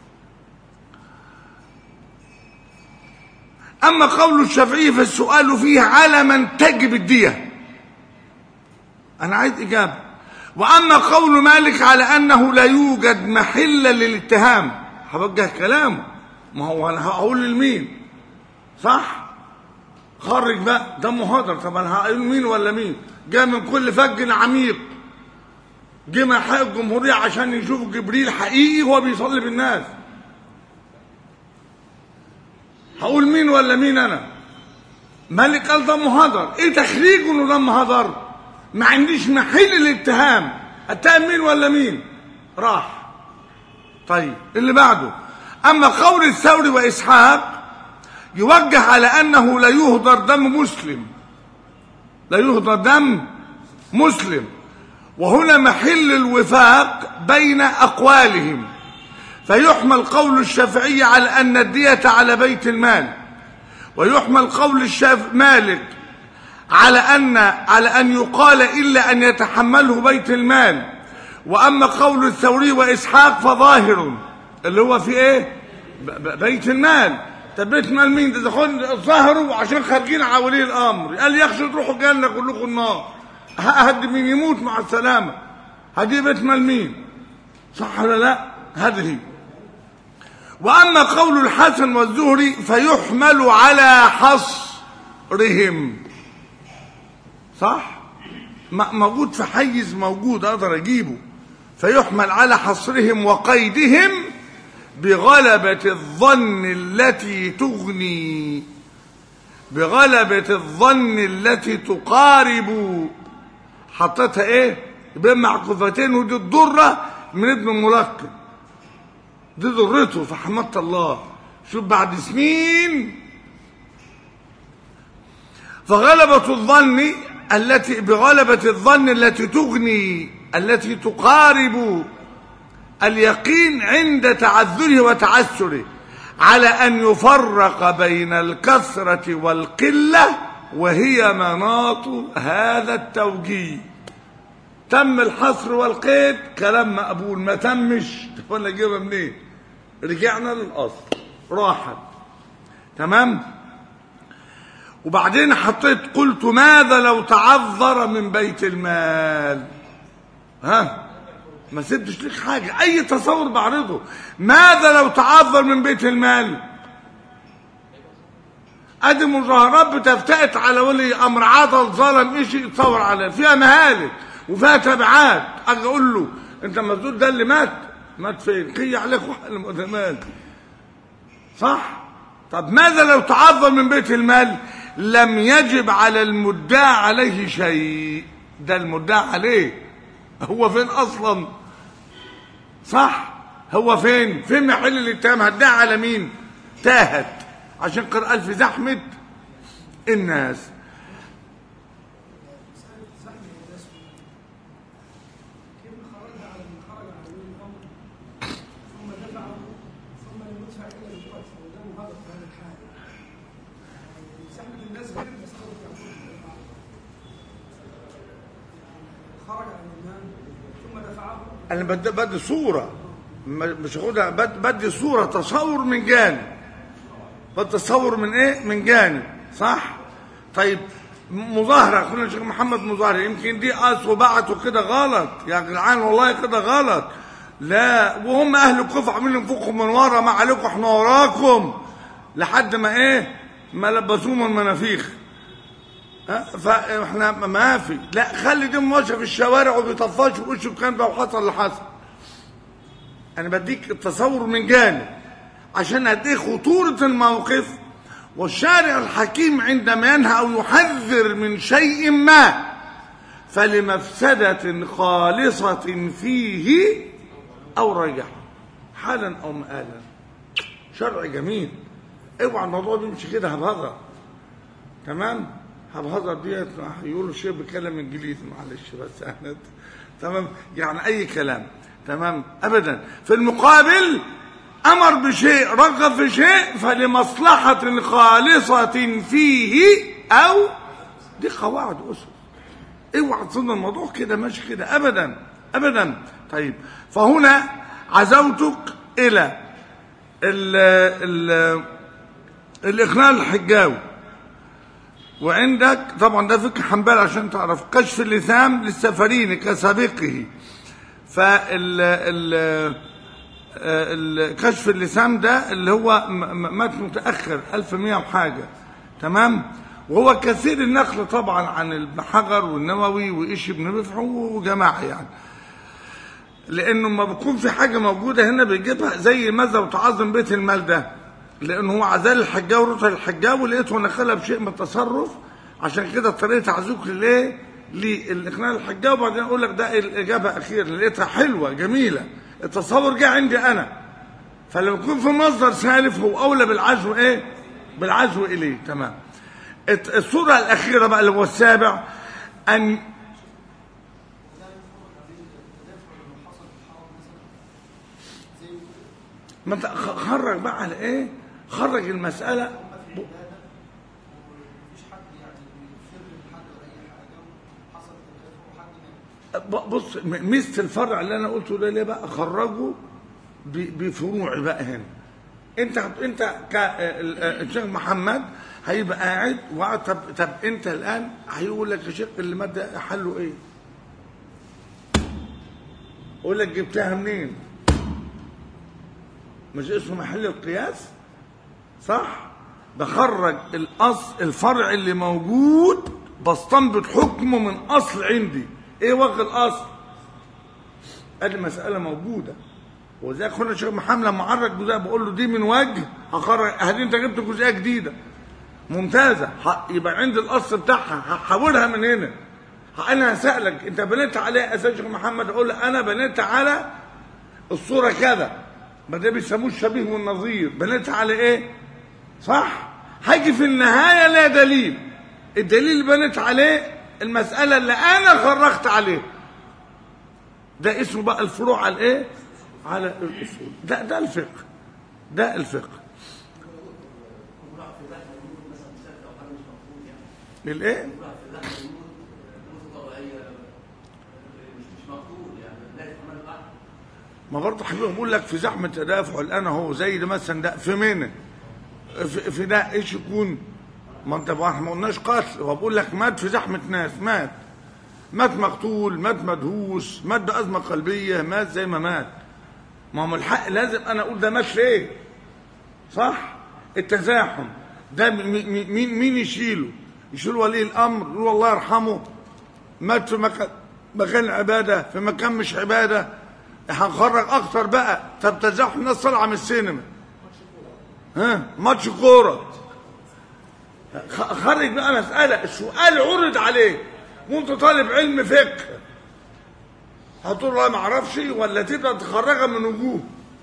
اما قول الشافعي فالسؤال فيه على من تجب الديه انا عايز اجابه واما قول مالك على انه لا يوجد محل للاتهام هوجه كلامه ما هو انا هقول لمين صح خرج بقى ده محاضر طب انا هقول مين ولا مين جاء من كل فج عميق جه من حق الجمهوريه عشان يشوف جبريل حقيقي وهو بيصلي بالناس هقول مين ولا مين انا مالك قال ده محاضر ايه تخريجه انه ده محاضر ما عنديش محل الاتهام اتهم مين ولا مين راح طيب اللي بعده اما قول الثوري واسحاق يوجه على انه لا يهدر دم مسلم لا يهدر دم مسلم وهنا محل الوفاق بين اقوالهم فيحمل قول الشافعي على ان الدية على بيت المال ويحمل قول الشاف مالك على ان على ان يقال الا ان يتحمله بيت المال واما قول الثوري واسحاق فظاهر اللي هو في ايه بيت المال طب بيت مال مين ده دخل ظهروا عشان خارجين على ولي الامر قال يخشوا تروحوا الجنه كلكم النار هد مين يموت مع السلامه هدي بيت مال مين صح ولا لا هذه واما قول الحسن والزهري فيحمل على حصرهم صح موجود في حيز موجود اقدر اجيبه فيحمل على حصرهم وقيدهم بغلبة الظن التي تغني بغلبة الظن التي تقارب حطيتها ايه بين معكوفتين ودي الضرة من ابن الملقن دي ضرته في حماة الله شوف بعد سنين فغلبة الظن التي بغلبة الظن التي تغني التي تقارب اليقين عند تعذره وتعسره على أن يفرق بين الكثرة والقلة وهي مناط هذا التوجيه تم الحصر والقيد كلام مقبول ما تمش ولا جيبها منين رجعنا للاصل راحت تمام وبعدين حطيت قلت ماذا لو تعذر من بيت المال ها ما سبتش لك حاجة أي تصور بعرضه ماذا لو تعذر من بيت المال ادي مظاهرات بتفتئت على ولي امر عطل ظلم ايش يتصور عليه فيها مهالك وفيها تبعات اجي اقول له انت مسدود ده اللي مات مات فين قي عليك واحد المؤتمات صح طب ماذا لو تعذر من بيت المال لم يجب على المدعى عليه شيء ده المدعى عليه هو فين اصلا صح هو فين فين محل الاتهام هتدعي على مين تاهت عشان قرأ في زحمة الناس كيف خرجها على من خرج على ولي الامر ثم دفعه ثم لم يدفع الى القتل وده مهرب في هذا الحال يعني زحمه الناس غير مسألة يعقوب خرج على الامام ثم دفعه انا بدي بدي صورة م- مش هاخدها بد- بدي صورة تصور من جانب بدي تصور من ايه من جانب صح طيب م- مظاهرة اخونا الشيخ محمد مظاهرة يمكن دي قاس وبعتوا كده غلط يا جدعان والله كده غلط لا وهم اهل الكفر عاملين ينفخوا من ورا ما عليكم احنا وراكم لحد ما ايه ما لبسوهم المنافيخ ها؟ فاحنا ما في لا خلي دي ماشيه في الشوارع وبيطفشوا وشه كان بقى وحصل اللي حصل انا بديك التصور من جانب عشان اديه خطوره الموقف والشارع الحكيم عندما ينهى او يحذر من شيء ما فلمفسده خالصه فيه او رجع حالا او مآلا شرع جميل اوعى الموضوع يمشي كده هبهظه تمام هبهزر ديت يقولوا شيء بكلام انجليزي معلش بس انا تمام يعني اي كلام تمام ابدا في المقابل امر بشيء رغب في شيء فلمصلحه خالصه فيه او دي قواعد اسس اوعى تظن الموضوع كده ماشي كده ابدا ابدا طيب فهنا عزوتك الى ال ال الاقناع الحجاوي وعندك طبعا ده فقه حنبال عشان تعرف كشف اللثام للسفرين كسابقه فال ال ال- كشف اللسان ده اللي هو م- م- مات متأخر 1100 وحاجة تمام وهو كثير النقل طبعا عن ابن حجر والنووي وإيش ابن رفع وجماعة يعني لأنه ما بيكون في حاجة موجودة هنا بيجيبها زي ماذا وتعظم بيت المال ده لأنه هو عزال الحجاوي ورثة الحجاوي ولقيته نقلها بشيء من التصرف عشان كده اضطريت أعزوك ليه للإقناع الحجاوي وبعدين أقول لك ده الإجابة أخيرا لقيتها حلوة جميلة التصور جه عندي أنا فلما يكون في مصدر سالف هو أولى بالعزو إيه بالعزو إليه تمام الت- الصورة الأخيرة بقى اللي هو السابع أن ما انت خ- خرج بقى على ايه خرج المسألة ب- ب- بص م- ميزة الفرع اللي انا قلته ده ليه بقى خرجه ب- بفروع بقى هنا انت هت- انت كالشيخ محمد هيبقى قاعد وقاعد طب طب انت الان هيقول لك يا شيخ اللي مات ده حله ايه؟ يقول لك جبتها منين؟ مش اسمه محل القياس صح بخرج الاصل الفرع اللي موجود بستنبط حكمه من اصل عندي ايه وجه الاصل ادي مساله موجوده وزي اخونا الشيخ محمد لما عرج جزئيه بقول له دي من وجه هخرج هل انت جبت جزئيه جديده ممتازه ه- يبقى عندي الاصل بتاعها هحولها من هنا ه- انا هسالك انت بنيت على اساس شيخ محمد اقول له انا بنيت على الصوره كذا ما ده بيسموه الشبيه والنظير بنيت على ايه صح هاجي في النهايه لا دليل الدليل اللي بنيت عليه المساله اللي انا خرجت عليه ده اسمه بقى الفروع على الايه على الاصول ده ده الفقه ده الفقه الايه ما برضه حبيبي بقول لك في زحمه تدافع الان اهو زي ده مثلا ده في منى في, في ده ايش يكون ما انت بقى ما قلناش قتل هو بقول لك مات في زحمه ناس مات مات مقتول مات مدهوش مات بازمه قلبيه مات زي ما مات ما هو من الحق لازم انا اقول ده مات ليه صح التزاحم ده مي- مي- مين مين يشيله يشيل ولي الامر يقول الله يرحمه مات في مكان مكان عباده في مكان مش عباده هنخرج اكتر بقى طب تزاحم الناس طالعه من السينما ها ماتش كوره خ- خرج بقى مساله السؤال عرض عليك وانت طالب علم فقه هتقول له ما اعرفش ولا تبدا تخرجها من وجوه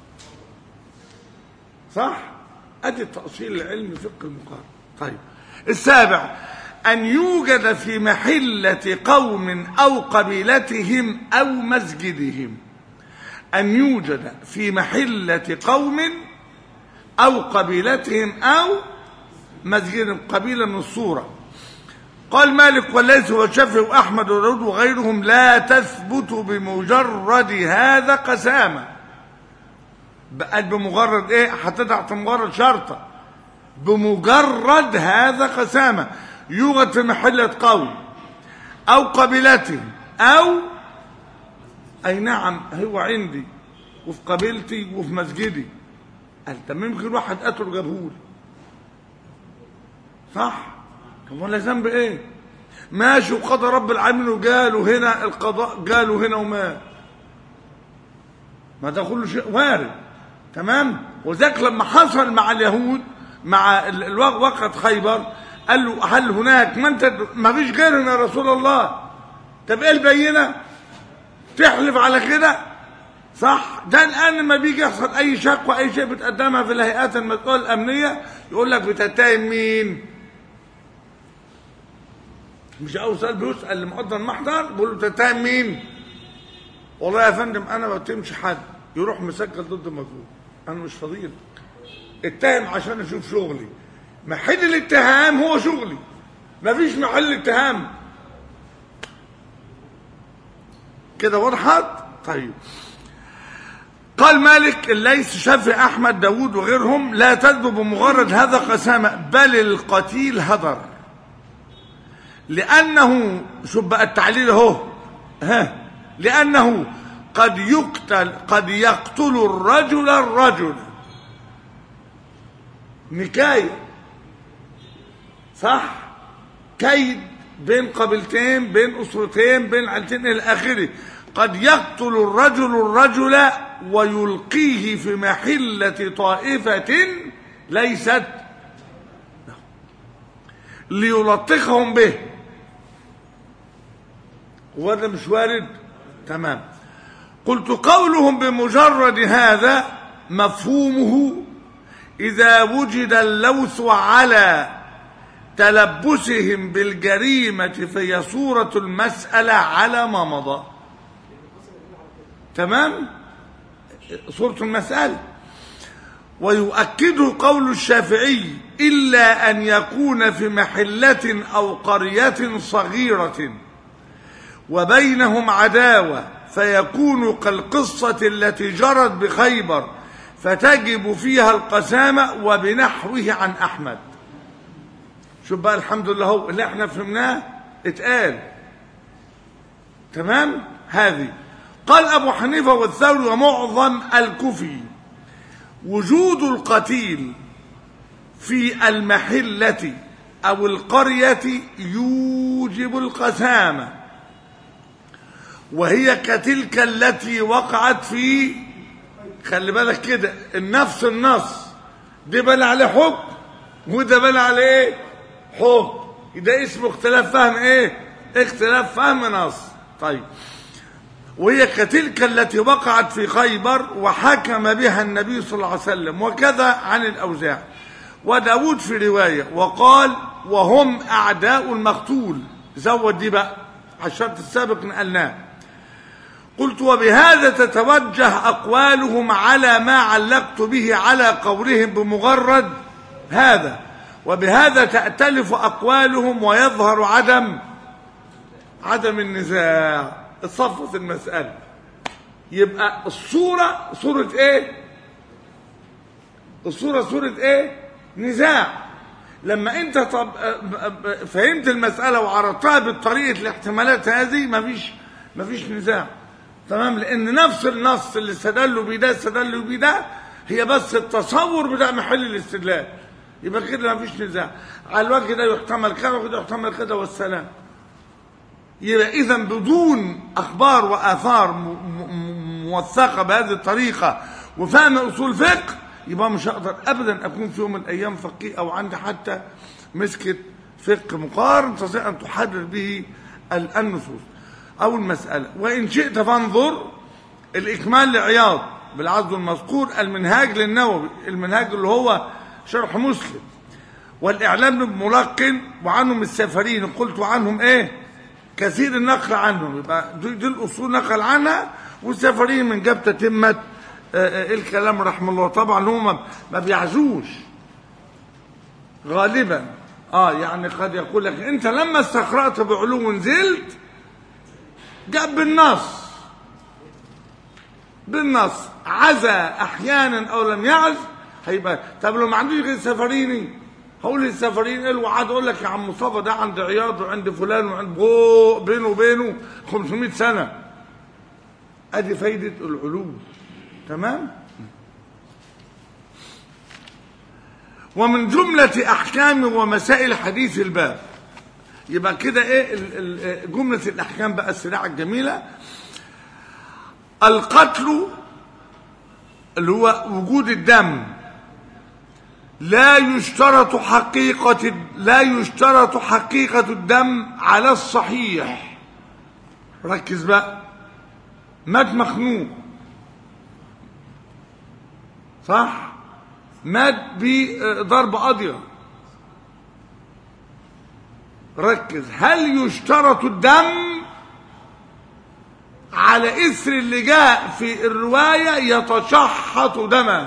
صح ادي التاصيل العلمي فقه المقارنه طيب السابع ان يوجد في محله قوم او قبيلتهم او مسجدهم ان يوجد في محله قوم او قبيلتهم او مسجدهم قبيله من الصوره قال مالك والليث والشافعي واحمد وداود وغيرهم لا تثبت بمجرد هذا قسامه بقى بمجرد ايه حطيتها تحت مجرد شرطه بمجرد هذا قسامه يوجد في محله قوم او قبيلتهم او اي نعم هو عندي وفي قبيلتي وفي مسجدي قال طب ممكن واحد قتله جابهولي صح طب ولا ذنب ايه ماشي وقضى رب العالمين وجاله هنا القضاء جاله هنا ومات ما ده كله شيء وارد تمام وذاك لما حصل مع اليهود مع ال- الوق- وقت خيبر قال له هل هناك ما انت ما فيش غيرنا يا رسول الله طب ايه البينه تحلف على كده صح ده الان لما بيجي يحصل اي شكوى اي شيء بتقدمها في الهيئات المسؤوله الامنيه يقول لك بتتهم مين مش اول سؤال بيسال لمقدم المحضر بيقول له بتتهم مين والله يا فندم انا ما بتهمش حد يروح مسجل ضد مجهول انا مش فضيل اتهم عشان اشوف شغلي محل الاتهام هو شغلي مفيش محل اتهام كده وضحت طيب قال مالك الليث شافعي احمد داود وغيرهم لا تذهب بمجرد هذا قسامه بل القتيل هدر لانه شوف بقى التعليل اهو ها لانه قد يقتل قد يقتل الرجل الرجل نكايه صح كيد بين قبيلتين بين اسرتين بين عيلتين الى اخره قد يقتل الرجل الرجل ويلقيه في محله طائفه ليست له. ليلطخهم به وهذا مش وارد تمام قلت قولهم بمجرد هذا مفهومه إذا وجد اللوث على تلبسهم بالجريمة في صورة المسألة على ما مضى تمام صورة المسألة ويؤكده قول الشافعي إلا أن يكون في محلة أو قرية صغيرة وبينهم عداوة فيكون كالقصة التي جرت بخيبر فتجب فيها القسامة وبنحوه عن أحمد شوف بقى الحمد لله هو اللي احنا فهمناه اتقال تمام هذه قال أبو حنيفة والثوري ومعظم الكفي وجود القتيل في المحلة أو القرية يوجب القسامة وهي كتلك التي وقعت في خلي بالك كده النفس النص ده بنى عليه حكم وده بنى عليه ايه حكم ده اسمه اختلاف فهم ايه اختلاف فهم نص طيب وهي كتلك التي وقعت في خيبر وحكم بها النبي صلى الله عليه وسلم وكذا عن الأوزاع وداود في رواية وقال وهم أعداء المقتول زود دي بقى على الشرط السابق نقلناه قلت وبهذا تتوجه أقوالهم على ما علقت به على قولهم بمجرد هذا وبهذا تأتلف أقوالهم ويظهر عدم عدم النزاع اتصفت المسألة يبقى الصورة صورة ايه الصورة صورة ايه نزاع لما انت طب فهمت المسألة وعرضتها بالطريقة الاحتمالات هذه مفيش مفيش نزاع تمام لان نفس النص اللي استدلوا بيه ده استدلوا بيه ده هي بس التصور بتاع محل الاستدلال يبقى كده مفيش نزاع على الوجه ده يحتمل كذا وكده يحتمل كذا والسلام يبقى اذا بدون اخبار واثار م- م- موثقه بهذه الطريقه وفهم اصول فقه يبقى مش هقدر ابدا اكون في يوم من الايام فقيه او عندي حتى مسكه فقه مقارن تستطيع ان تحرر به ال- النصوص او المساله وان شئت فانظر الاكمال لعياض بالعزو المذكور المنهاج للنووي المنهاج اللي هو شرح مسلم والاعلام بملقن وعنهم السفرين قلت عنهم ايه كثير النقل عنهم يبقى دي, دي الاصول نقل عنها والسفرين من جاب تتمه آه، آه، الكلام رحمه الله طبعا هم ما بيعزوش غالبا اه يعني قد يقول لك انت لما استقرأت بعلو نزلت جاب بالنص بالنص عزا احيانا او لم يعز هيبقى طب لو ما عندوش غير سفريني هقول للسفرين ايه الوعد اقول لك يا عم مصطفى ده عند عياض وعند فلان وعند بو بينه وبينه 500 سنه ادي فايده العلو تمام ومن جملة أحكام ومسائل حديث الباب يبقى كده إيه ال- ال- جملة الأحكام بقى السريعة الجميلة القتل اللي هو وجود الدم لا يشترط حقيقة لا يشترط حقيقة الدم على الصحيح ركز بقى مات مخنوق صح مات بضرب قاضية ركز هل يشترط الدم على إثر اللي جاء في الرواية يتشحط دما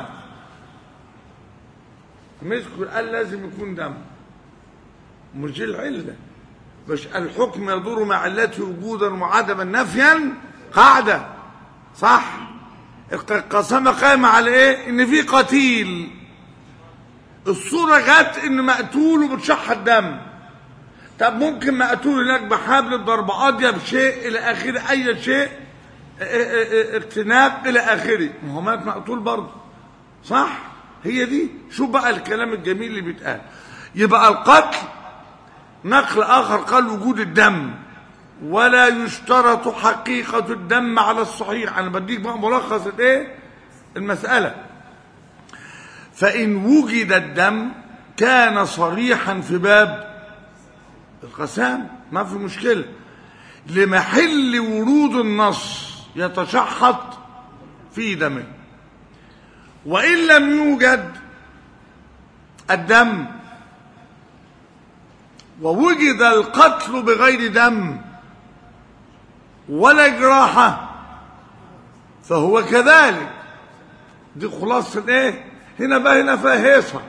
مسكوا قال لازم يكون دم مش دي العلة مش الحكم يدور مع علته وجودا وعدما نفيا قاعدة صح القسامة قائمة على ايه ان في قتيل الصورة جت ان مقتول وبتشحط دم طب ممكن مقتول هناك بحبل بضرب قاضية بشيء الى اخره اي شيء اه اه اه اغتناب الى اخره ما هو مات مقتول برضه صح هي دي شوف بقى الكلام الجميل اللي بيتقال يبقى القتل نقل اخر قال وجود الدم ولا يشترط حقيقة الدم على الصحيح أنا بديك بقى ملخص الايه المسألة فإن وجد الدم كان صريحا في باب القسام ما في مشكلة لمحل ورود النص يتشحط في دمه وإن لم يوجد الدم ووجد القتل بغير دم ولا جراحة فهو كذلك دي خلاصة الايه هنا بقى هنا فيها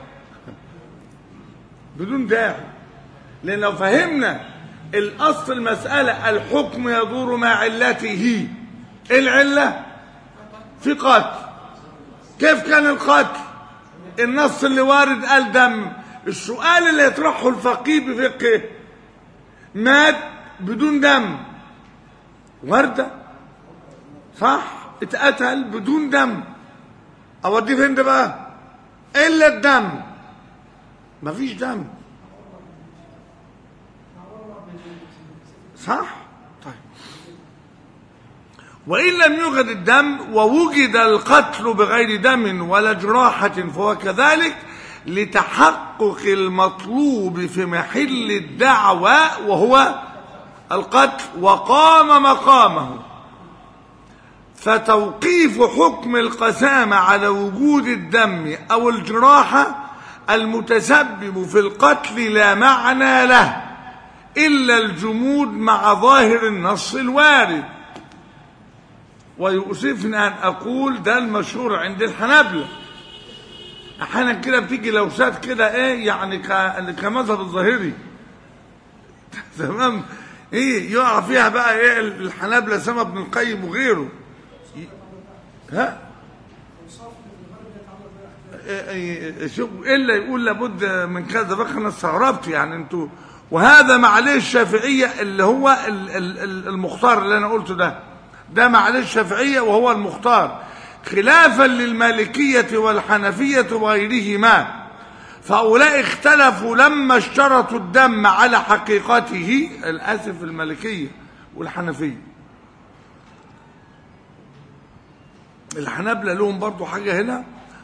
بدون داعي لان لو فهمنا الاصل المسألة الحكم يدور مع علته ايه العلة في قتل كيف كان القتل النص اللي وارد قال دم السؤال اللي يطرحه الفقيه بفقه مات بدون دم وردة صح اتقتل بدون دم اوديه فين ده بقى الا الدم مفيش دم صح طيب وإن لم يوجد الدم ووجد القتل بغير دم ولا جراحة فهو كذلك لتحقق المطلوب في محل الدعوة وهو القتل وقام مقامه فتوقيف حكم القسامة على وجود الدم أو الجراحة المتسبب في القتل لا معنى له إلا الجمود مع ظاهر النص الوارد ويؤسفني أن أقول ده المشهور عند الحنابلة أحيانا كده بتيجي لوسات كده إيه يعني كمذهب الظاهري تمام ايه يقع فيها بقى ايه الحنابلة سما ابن القيم وغيره ها اوصاف اللي في الغالب يتعلق بالاحكام إيه- إيه- شوف الا يقول لابد من كذا بقى انا استغربت يعني انتوا وهذا معليه الشافعيه اللي هو ال- ال- ال- المختار اللي انا قلته ده ده معليه الشافعيه وهو المختار خلافا للمالكيه والحنفيه وغيرهما فهؤلاء اختلفوا لما اشترطوا الدم على حقيقته الاسف المالكيه والحنفيه الحنابلة لهم برضو حاجة هنا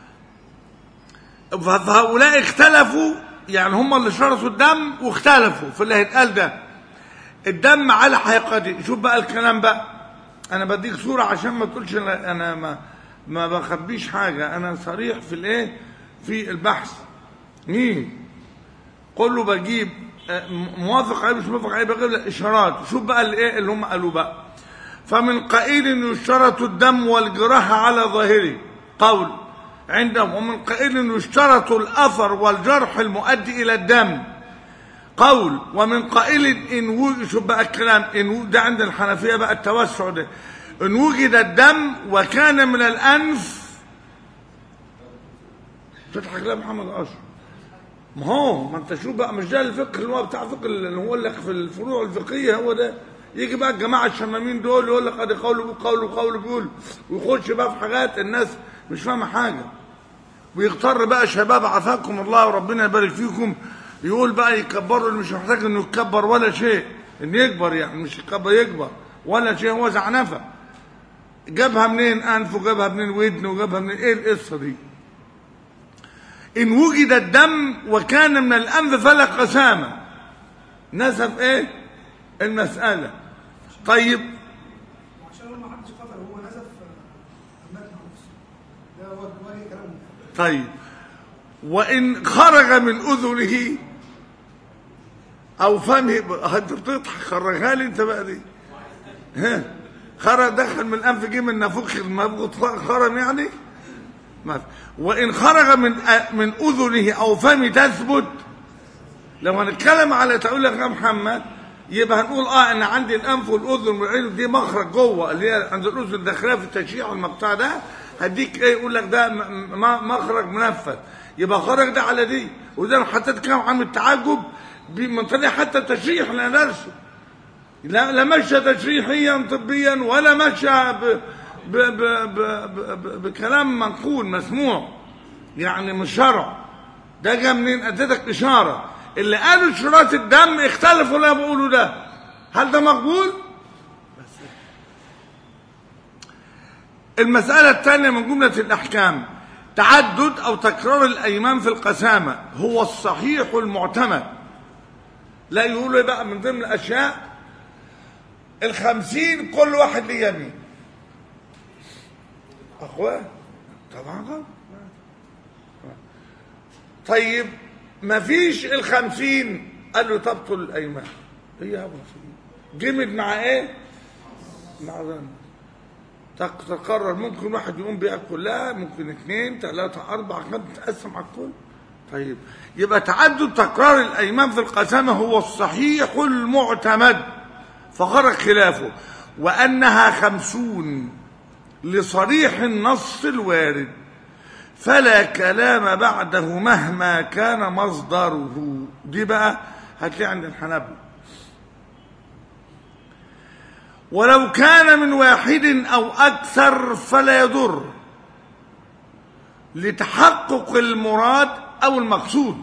فهؤلاء اختلفوا يعني هم اللي شرطوا الدم واختلفوا في اللي هيتقال ده الدم على حقيقته شوف بقى الكلام بقى انا بديك صورة عشان ما تقولش أنا- انا ما ما بخبيش حاجة انا صريح في الايه في البحث مين كله بجيب آه، موافق عليه مش موافق عليه بجيب له اشارات شوف بقى الايه اللي هم قالوا بقى فمن قائل يشترط الدم والجراحة على ظاهره قول عندهم ومن قائل يشترط الأثر والجرح المؤدي إلى الدم قول ومن قائل إن وجد شوف بقى الكلام إن وجد ده عند الحنفية بقى التوسع ده إن وجد الدم وكان من الأنف تضحك لا محمد أشرف ما هو ما انت شوف بقى مش ده الفقه اللي هو بتاع فقه اللي هو لك في الفروع الفقهيه هو ده يجي بقى الجماعه الشمامين دول يقول لك ادي قول بيقول قول قول بيقول ويخش بقى في حاجات الناس مش فاهمه حاجه ويغتر بقى شباب عافاكم الله وربنا يبارك فيكم يقول بقى يكبروا اللي مش محتاج انه يتكبر ولا شيء انه يكبر يعني مش يكبر يكبر ولا شيء هو زعنفه جابها منين انفه جابها منين ودنه وجابها منين ايه القصه دي إن وجد الدم وكان من الأنف فلا قسامة نسب إيه المسألة طيب وعشان هو ما حدش قتل هو نزف آه، مات مع نفسه ده هو وجه كلامهم طيب وإن خرج من أذنه أو فمه أنت بتضحك خرجها لي أنت بقى دي ها خرج دخل من الأنف جه من نافوخ المبغض خرم يعني ما في. وإن خرج من أ- من أذنه أو فمه تثبت لو هنتكلم على تقول لك يا محمد يبقى هنقول اه ان عندي الانف والاذن والعين دي مخرج جوه اللي هي عند الاذن داخلها في التشريح المقطع ده هديك ايه يقول لك ده م- م- مخرج منفذ يبقى خرج ده على دي وده انا حطيت كلام عن التعجب ب- من طريق حتى التشريح اللي انا درسه لا لا مشى تشريحيا طبيا ولا مشى ب ب ب ب ب ب بكلام منقول مسموع يعني مش شرع ده جه منين اديتك اشاره اللي قالوا شراط الدم اختلفوا اللي أنا بقوله ده هل ده مقبول المسألة الثانية من جملة الأحكام تعدد أو تكرار الأيمان في القسامة هو الصحيح المعتمد لا يقولوا إيه بقى من ضمن الأشياء الخمسين كل واحد ليه يمين أخوان طبعا غلط طيب ما فيش الخمسين قال له تبطل الأيمان هي يا ابو جمد مع ايه مع ذنب تق- تقرر ممكن واحد يقوم بيها كلها ممكن اثنين ثلاثة أربعة خمسة تقسم على الكل طيب يبقى تعدد تكرار الأيمان في القسامة هو الصحيح المعتمد فخرج خلافه وأنها خمسون لصريح النص الوارد فلا كلام بعده مهما كان مصدره دي بقى هتلاقي عند الحنابلة ولو كان من واحد أو أكثر فلا يضر لتحقق المراد أو المقصود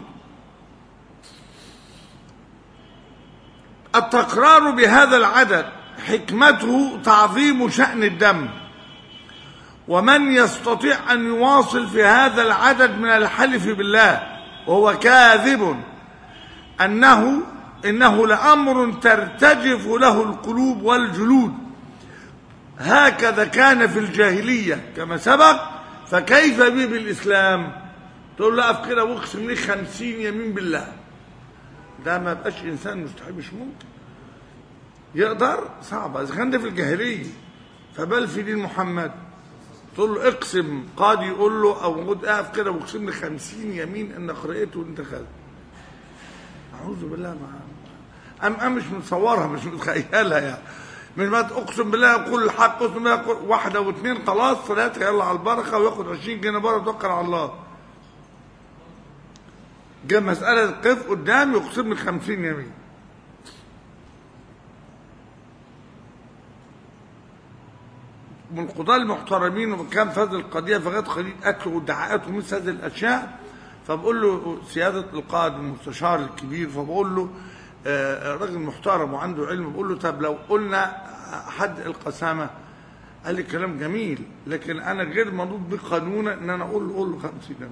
التقرار بهذا العدد حكمته تعظيم شأن الدم ومن يستطيع أن يواصل في هذا العدد من الحلف بالله وهو كاذب أنه إنه لأمر ترتجف له القلوب والجلود هكذا كان في الجاهلية كما سبق فكيف به بالإسلام تقول له أقف كده واقسم لي خمسين يمين بالله ده ما بقاش إنسان مستحيل مش ممكن يقدر صعبة إذا كان ده في الجاهلية فبل في دين محمد تقول له اقسم قاضي يقول له او خد اقف كده واقسم لي 50 يمين انك قرأت وانت خالد اعوذ بالله مع ام ام مش متصورها مش متخيلها يعني مش ما اقسم بالله يقول الحق اقسم بالله يقول واحده واثنين خلاص ثلاثه يلا على البركه وياخد 20 جنيه بره ويتوكل على الله جاء مساله قف قدام يقسم لي 50 يمين من القضاة المحترمين وكان في هذه القضية فغير قضية أكل وادعاءات ومثل هذه الأشياء فبقول له سيادة القائد المستشار الكبير فبقول له آه، راجل محترم وعنده علم بقول له طب لو قلنا حد القسامة قال لي كلام جميل لكن أنا غير منوط بقانونا إن أنا أقول له قول له 50 جنيه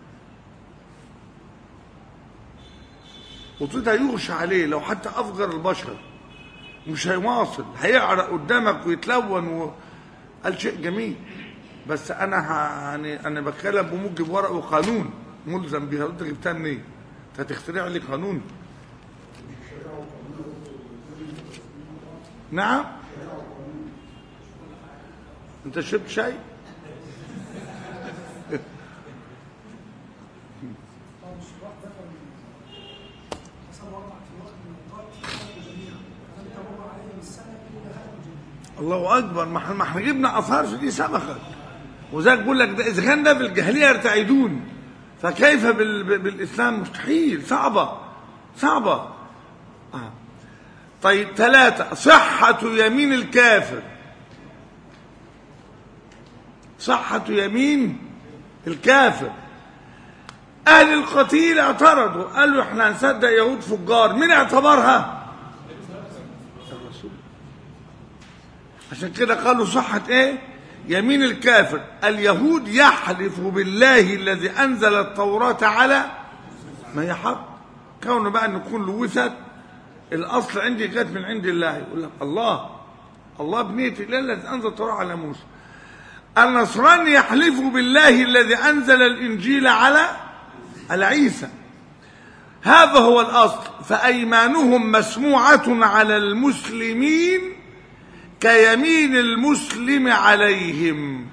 وطيتها يغشى عليه لو حتى أفجر البشر مش هيواصل هيعرق قدامك ويتلون و... قال شيء جميل بس انا ه... يعني انا بتكلم بموجب ورق وقانون ملزم بيها انت جبتها منين؟ انت هتخترع لي قانون نعم انت شربت شاي؟ طبعا الشراح دخل حسب وضع في وقت من الاوقات خرجوا جميعا فلم تمر عليهم السنه الا هلكوا جميعا الله اكبر ما احنا ما احنا جبنا اثار في دي سبقت وذاك بيقول لك ده اذا كان ده في الجاهليه يرتعدون فكيف بال... بالاسلام مستحيل صعبه صعبه آه. طيب ثلاثه صحه يمين الكافر صحه يمين الكافر اهل القتيل اعترضوا قالوا احنا هنصدق يهود فجار مين اعتبرها الرسول عشان كده قالوا صحة ايه يمين الكافر اليهود يحلف بالله الذي انزل التوراة على ما يحق كونه بقى ان يكون لوثت الاصل عندي جت من عند الله يقول لك الله الله بنيتي الله الذي انزل التوراة على موسى النصراني يحلف بالله الذي انزل الانجيل على على عيسى هذا هو الاصل فايمانهم مسموعه على المسلمين كيمين المسلم عليهم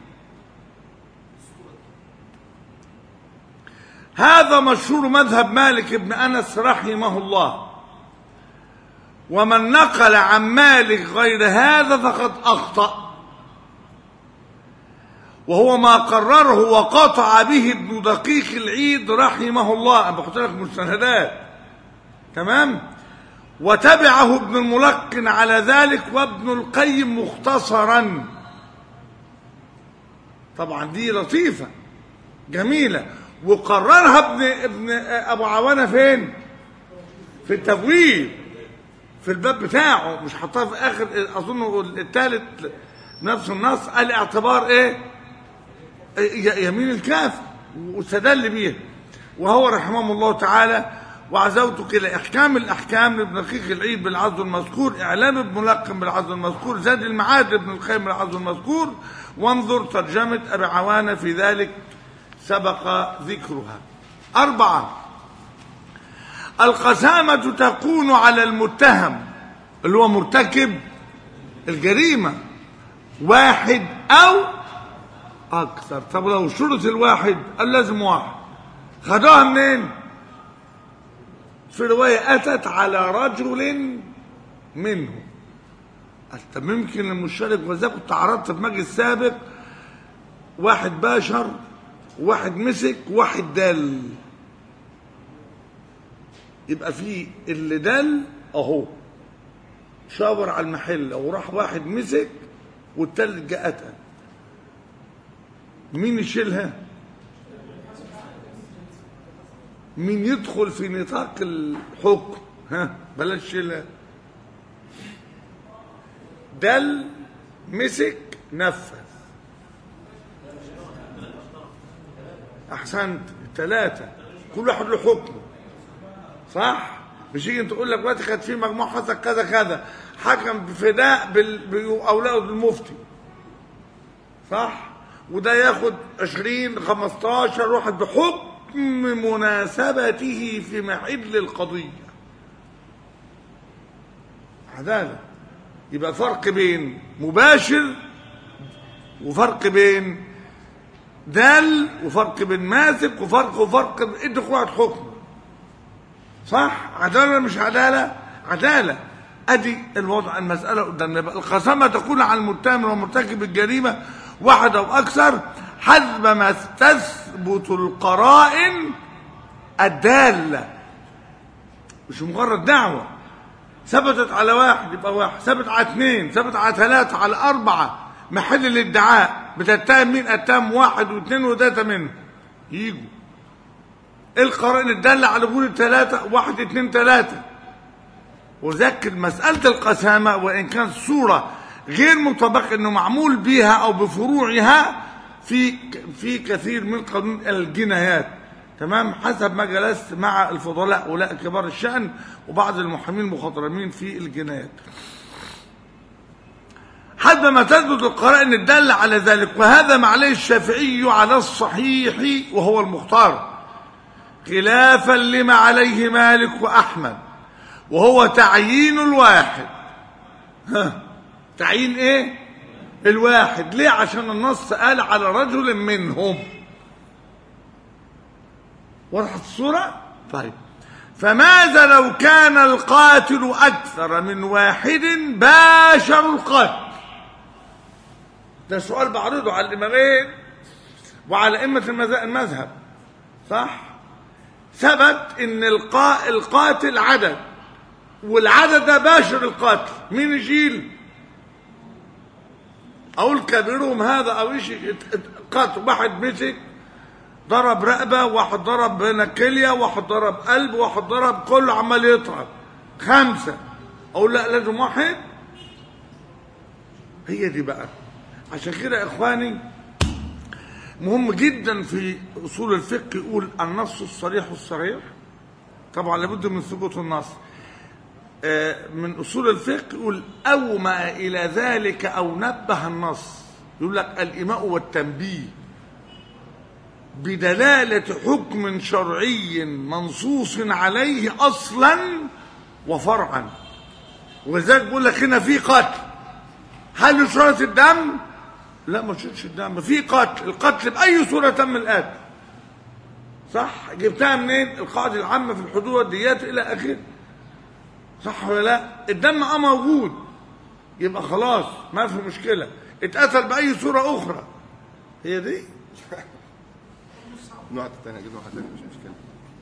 هذا مشهور مذهب مالك بن انس رحمه الله ومن نقل عن مالك غير هذا فقد اخطا وهو ما قرره وقطع به ابن دقيق العيد رحمه الله انا بحط لك مستندات تمام وتبعه ابن الملقن على ذلك وابن القيم مختصرا طبعا دي لطيفة جميلة وقررها ابن ابن ابو عوانة فين في التبويب في الباب بتاعه مش حطها في اخر اظن الثالث نفس النص قال اعتبار ايه ي- يمين الكافر واستدل بيها وهو رحمه الله تعالى وعزوتك الى احكام الاحكام لابن دقيق العيد بالعزو المذكور اعلام ابن ملقن بالعزو المذكور زاد المعاد ابن القيم بالعزو المذكور وانظر ترجمه ابي عوانه في ذلك سبق ذكرها اربعه القسامه تكون على المتهم اللي هو مرتكب الجريمه واحد او اكثر طب لو شرط الواحد قال لازم واحد خدوها منين في رواية أتت على رجل منه طب ممكن المشارك وذاك كنت عرضت في مجلس سابق واحد باشر واحد مسك واحد دل يبقى في اللي دل اهو شاور على المحل وراح واحد مسك والتالت جاء قتل مين يشيلها مين يدخل في نطاق الحكم ها بلاش شيلها دل مسك نفذ احسنت ثلاثة كل واحد له حكمه صح مش يجي تقول لك دلوقتي كانت في مجموعة حصل كذا كذا حكم بفداء بال- بأولاد المفتي صح وده ياخد 20 15 واحد بحكم مناسبته في محل القضية عدالة يبقى فرق بين مباشر وفرق بين دال وفرق بين ماسك وفرق وفرق ادي كل واحد حكم صح عدالة ولا مش عدالة عدالة ادي الوضع المساله قدامنا بقى القسامه تكون على المتهم ومرتكب الجريمه واحد او اكثر حسب ما تثبت القرائن الداله مش مجرد دعوه ثبتت على واحد يبقى واحد ثبت على اثنين ثبت على ثلاثه على اربعه محل الادعاء بتتهم مين اتهم واحد واثنين وثلاثه منهم يجوا القرائن الداله على وجود الثلاثه واحد اثنين ثلاثه وذكر مسألة القسامة وإن كانت صورة غير مطابقة إنه معمول بها أو بفروعها في في كثير من قانون الجنايات تمام حسب ما جلست مع الفضلاء أولاء كبار الشأن وبعض المحامين المخضرمين في الجنايات حسب ما تثبت القرائن الدالة على ذلك وهذا ما عليه الشافعي على الصحيح وهو المختار خلافا لما عليه مالك وأحمد وهو تعيين الواحد ها تعيين ايه الواحد ليه عشان النص قال على رجل منهم وضحت الصورة طيب فماذا لو كان القاتل أكثر من واحد باشر القتل ده سؤال بعرضه على الإمامين وعلى أئمة المذهب صح ثبت ان القا... القاتل عدد والعدد ده باشر القتل مين يشيل اقول كبيرهم هذا او ايش قتل واحد مسك ضرب رقبه واحد ضرب نكليه واحد ضرب قلب واحد ضرب كله عمال يضرب خمسه اقول لا لازم واحد هي دي بقى عشان كده يا اخواني مهم جدا في اصول الفقه يقول النص الصريح الصريح طبعا لابد من ثبوت النص من اصول الفقه يقول او ما الى ذلك او نبه النص يقول لك الايماء والتنبيه بدلاله حكم شرعي منصوص عليه اصلا وفرعا ولذلك بيقول لك هنا في قتل هل يشرط الدم لا ما يشرطش الدم في قتل القتل باي صوره تم القتل صح جبتها منين القاعده العامه في الحدود والديات الى اخره صح ولا لا الدم اه موجود يبقى خلاص ما في مشكله اتقتل باي صوره اخرى هي دي نقطة تانية اجيب واحد تاني مش مشكلة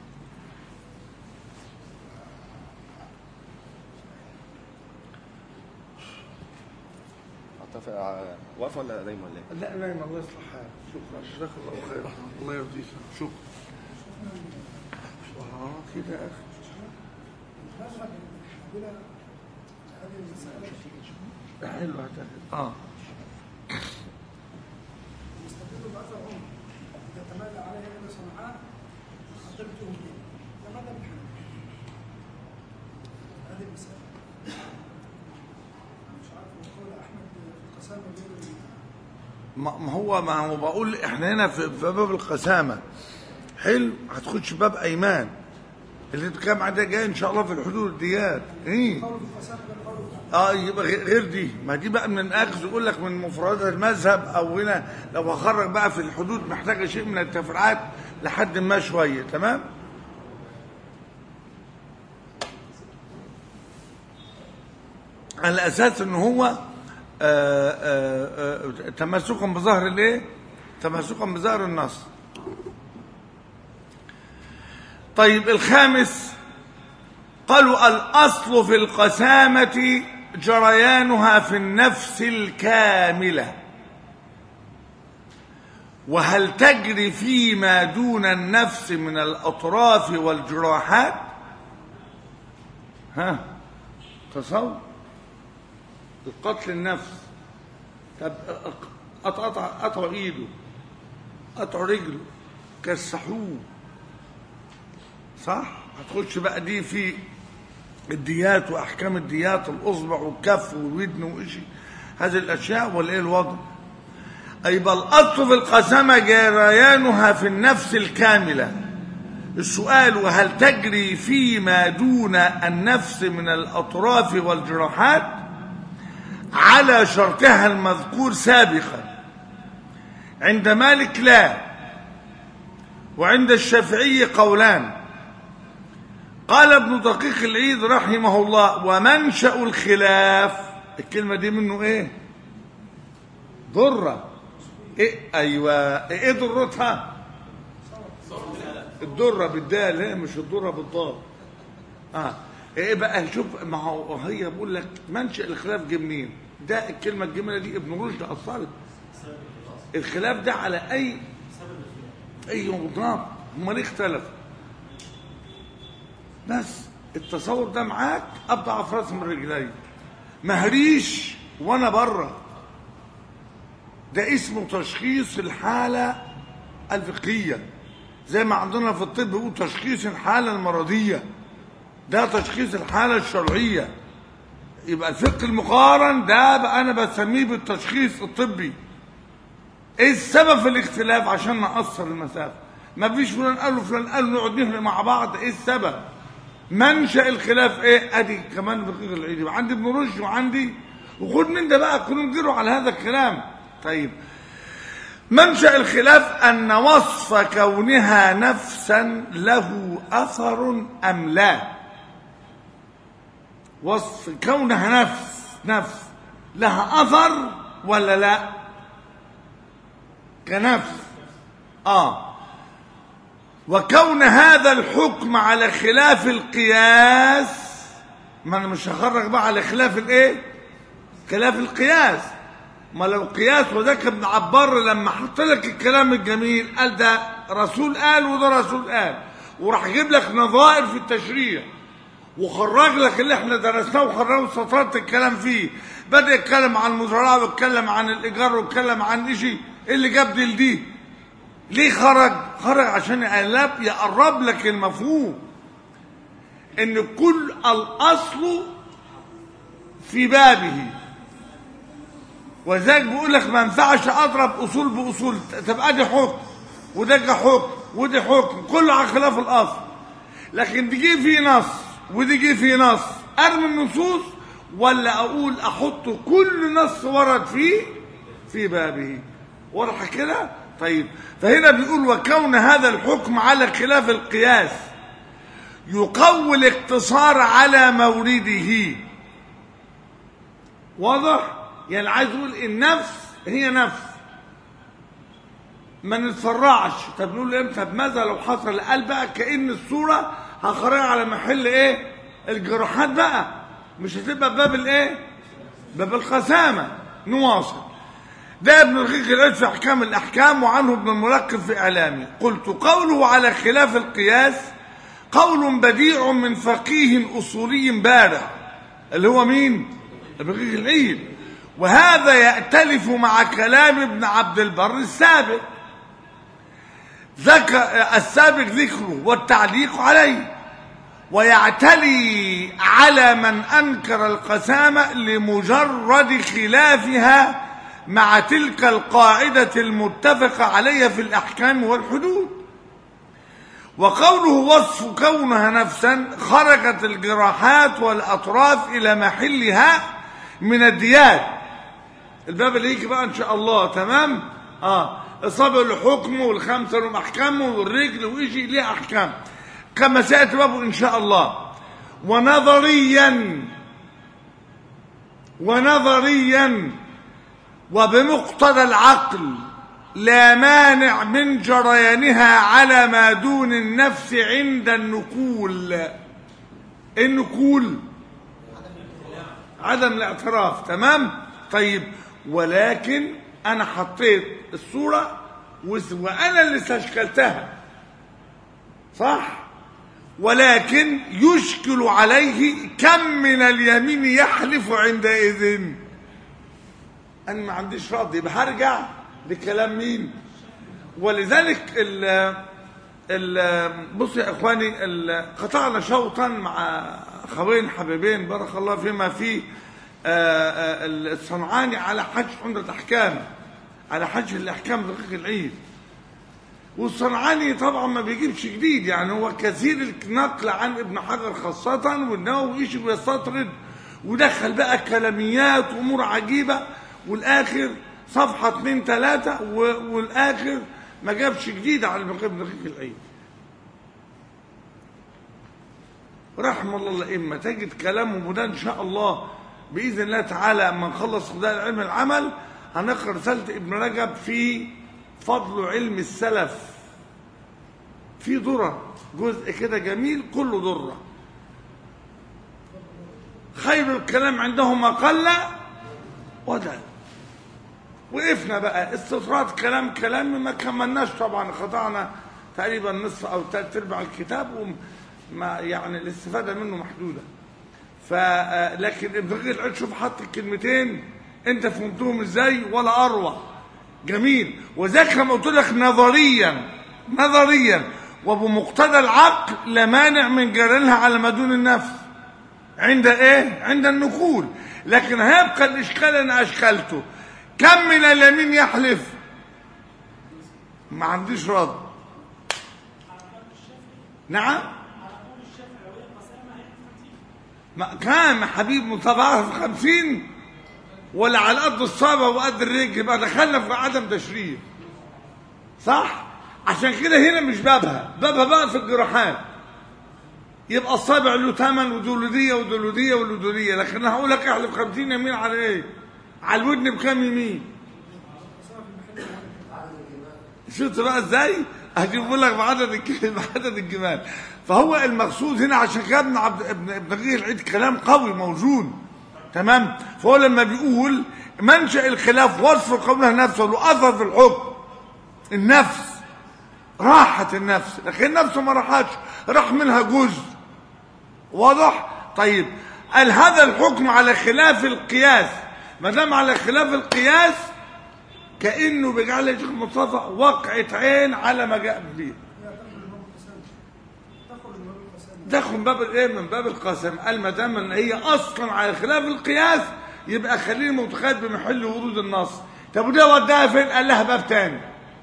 حطها في ع- واقفة ولا دايما ولا ايه؟ لا نايم الله يصلح حالك شكرا جزاك الله خير الله يرضيك شكرا اه كده يا اخي المذهب الحنابلة هذه المسألة حلو هتاخد اه يستدل بأثر عمر إذا تمادى عليه ابن صنعاء قدمته به ده مذهب الحنابلة هذه المسألة أنا مش عارف هو قول أحمد في القسامة غير ما ما هو ما هو بقول احنا هنا في, في باب القسامه حلو هتخش باب ايمان اللي كام عندها جاي ان شاء الله في الحدود ديات ايه قول في القسامة غير قول في اه يبقى غير غير دي ما دي بقى من اخذ يقول لك من مفردات المذهب او هنا لو هخرج بقى في الحدود محتاجه شيء من التفريعات لحد ما شويه تمام على اساس ان هو آه، آه، آه، تمسكا بظهر الايه تمسكا بظهر النص طيب الخامس قالوا الأصل في القسامة جريانها في النفس الكاملة وهل تجري فيما دون النفس من الأطراف والجراحات ها تصور القتل النفس طب قطع قطع قطع ايده قطع رجله كسحوه صح هتخش بقى دي في الديات واحكام الديات الاصبع والكف والودن وإشي هذه الاشياء ولا ايه الوضع يبقى الاصل في القسامه جريانها في النفس الكامله السؤال وهل تجري فيما دون النفس من الاطراف والجراحات على شرطها المذكور سابقا عند مالك لا وعند الشافعي قولان قال ابن دقيق العيد رحمه الله ومنشأ الخلاف الكلمة دي منه ايه ضرة ايه ايوه ايه ضرتها الضرة بالدال هي مش الضرة بالضاد اه ايه بقى شوف ما هو هي بقول لك منشأ الخلاف جه منين ده الكلمة الجميلة دي ابن رشد أصلت الخلاف ده على اي اي موضوع هم ليه اختلفوا بس التصور ده معاك اضعف راس من رجلي مهريش وانا بره ده اسمه تشخيص الحالة الفقهية زي ما عندنا في الطب بيقول تشخيص الحالة المرضية ده تشخيص الحالة الشرعية يبقى الفقه المقارن ده بقى انا بسميه بالتشخيص الطبي ايه السبب في الاختلاف عشان نقصر المسافة ما فيش فلان قال له فلان قال له نقعد نهري مع بعض ايه السبب منشأ الخلاف ايه ادي كمان دقيق العيد يبقى عندي ابن رشد وعندي وخد من ده بقى كلهم نديروا على هذا الكلام طيب منشأ الخلاف أن وصف كونها نفسا له أثر أم لا وصف كونها نفس نفس لها أثر ولا لا كنفس آه وكون هذا الحكم على خلاف القياس ما انا مش هخرج بقى على خلاف الايه خلاف القياس ما لو قياس وذاك ابن عبار لما حط لك الكلام الجميل قال ده رسول قال وده رسول قال وراح يجيب لك نظائر في التشريع وخرج لك اللي احنا درسناه وخرجنا سطرت الكلام فيه بدا يتكلم عن المزرعه ويتكلم عن الايجار ويتكلم عن شيء ايه اللي جاب دي لدي ليه خرج خرج عشان يقلب يقرب لك المفهوم ان كل الاصل في بابه وذلك بيقول لك ما ينفعش اضرب اصول باصول تبقى دي حكم وده حكم ودي حكم كله على خلاف الاصل لكن تجي في نص ودي جه في نص ارمي النصوص ولا اقول احط كل نص ورد فيه في بابه واضح كده طيب فهنا بيقول وكون هذا الحكم على خلاف القياس يقوي الاقتصار على مورده واضح يعني عايز يقول النفس هي نفس ما نتفرعش طب نقول امتى بماذا لو حصل قال بقى كأن الصورة هخرجها على محل ايه الجراحات بقى مش هتبقى باب الايه باب القسامة نواصل ده ابن رقيق العيد في احكام الاحكام وعنه ابن الملقب في اعلامه قلت قوله على خلاف القياس قول بديع من فقيه اصولي بارع اللي هو مين ابن رقيق العيد وهذا يأتلف مع كلام ابن عبد البر السابق ذكر السابق ذكره والتعليق عليه ويعتلي على من أنكر القسامة لمجرد خلافها مع تلك القاعدة المتفق عليها في الأحكام والحدود وقوله وصف كونها نفسا خرجت الجراحات والأطراف إلى محلها من الديات الباب اللي يجي بقى إن شاء الله تمام آه إصابة الحكم والخمسة لهم أحكامه والرجل ويجي ليه أحكام كما سيأتي بابه إن شاء الله ونظريا ونظريا وبمقتضى العقل لا مانع من جريانها على ما دون النفس عند النقول النقول عدم الاعتراف تمام طيب ولكن انا حطيت الصورة وانا اللي استشكلتها صح ولكن يشكل عليه كم من اليمين يحلف عندئذ انا ما عنديش رد يبقى هرجع لكلام مين ولذلك ال ال بصوا يا اخواني ال قطعنا شوطا مع اخوين حبيبين بارك الله فيما في الصنعاني على حج عمدة احكام على حج الاحكام دقيق العيد والصنعاني طبعا ما بيجيبش جديد يعني هو كثير النقل عن ابن حجر خاصة والنووي يشي ويستطرد ودخل بقى كلاميات وامور عجيبة والاخر صفحة اتنين تلاتة والاخر ما جابش جديد على ابن دقيق العيد رحم الله الأئمة تجد كلامهم وده إن شاء الله بإذن الله تعالى أما نخلص خداع العلم العمل هنقرأ رسالة ابن رجب في فضل علم السلف في ذرة جزء كده جميل كله ذرة خير الكلام عندهم ما قل ودل وقفنا بقى استطراد كلام كلام ما كملناش طبعا خضعنا تقريبا نصف او ثلاث ارباع الكتاب وما يعني الاستفاده منه محدوده ف لكن ابن غير العيد شوف حط الكلمتين انت فهمتهم ازاي ولا اروع جميل وذاك كما قلت لك نظريا نظريا وبمقتضى العقل لا مانع من جريانها على ما دون النفس عند ايه عند النقول لكن هيبقى الاشكال انا اشكلته كم من اليمين يحلف ما عنديش رد نعم ما كان يا حبيب متضاعف في خمسين ولا على قد الصابة وقد الرجل يبقى دخلنا في عدم تشريع صح عشان كده هنا مش بابها بابها بقى في الجراحات يبقى الصابع له ثمن ودولودية ودولودية ودولودية لكن انا هقول لك احلف 50 يمين على ايه على الودن بكام يمين شفت بقى ازاي هجيب لك بعدد الك- بعدد الجمال فهو المقصود هنا عشان كده ابن عبد ابن ابن غير العيد كلام قوي موزون تمام فهو لما بيقول منشأ الخلاف وصف قولها نفسه له اثر في الحكم النفس راحت النفس لكن النفس ما راحتش راح منها جزء واضح طيب قال هذا الحكم على خلاف القياس ما دام على خلاف القياس كانه بيجعل يا شيخ مصطفى وقعه عين على ما جاء به دخل من باب الايه من باب القسم قال ما دام ان هي اصلا على خلاف القياس يبقى خليني متخيل بمحل ورود النص طب وده وداها فين قال لها باب تاني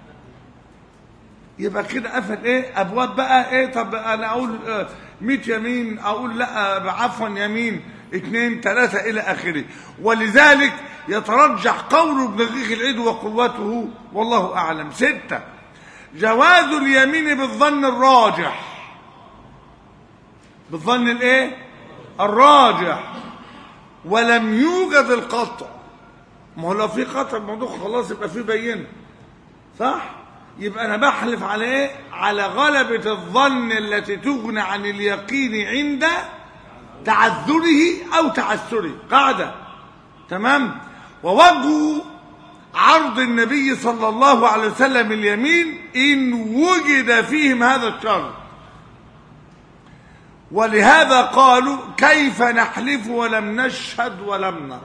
يبقى كده قفل ايه ابواب بقى ايه طب انا اقول آه، 100 يمين اقول لا آه، عفوا يمين اثنين ثلاثة الى اخره ولذلك يترجح قول ابن دقيق العيد وقوته والله اعلم ستة جواز اليمين بالظن الراجح بالظن الايه الراجح ولم يوجد القطع ما هو لو في قطع الموضوع خلاص يبقى في بينه صح يبقى انا بحلف على ايه على غلبة الظن التي تغني عن اليقين عند تعذره او تعسره قاعدة تمام ووجه عرض النبي صلى الله عليه وسلم اليمين ان وجد فيهم هذا الشر ولهذا قالوا كيف نحلف ولم نشهد ولم نرى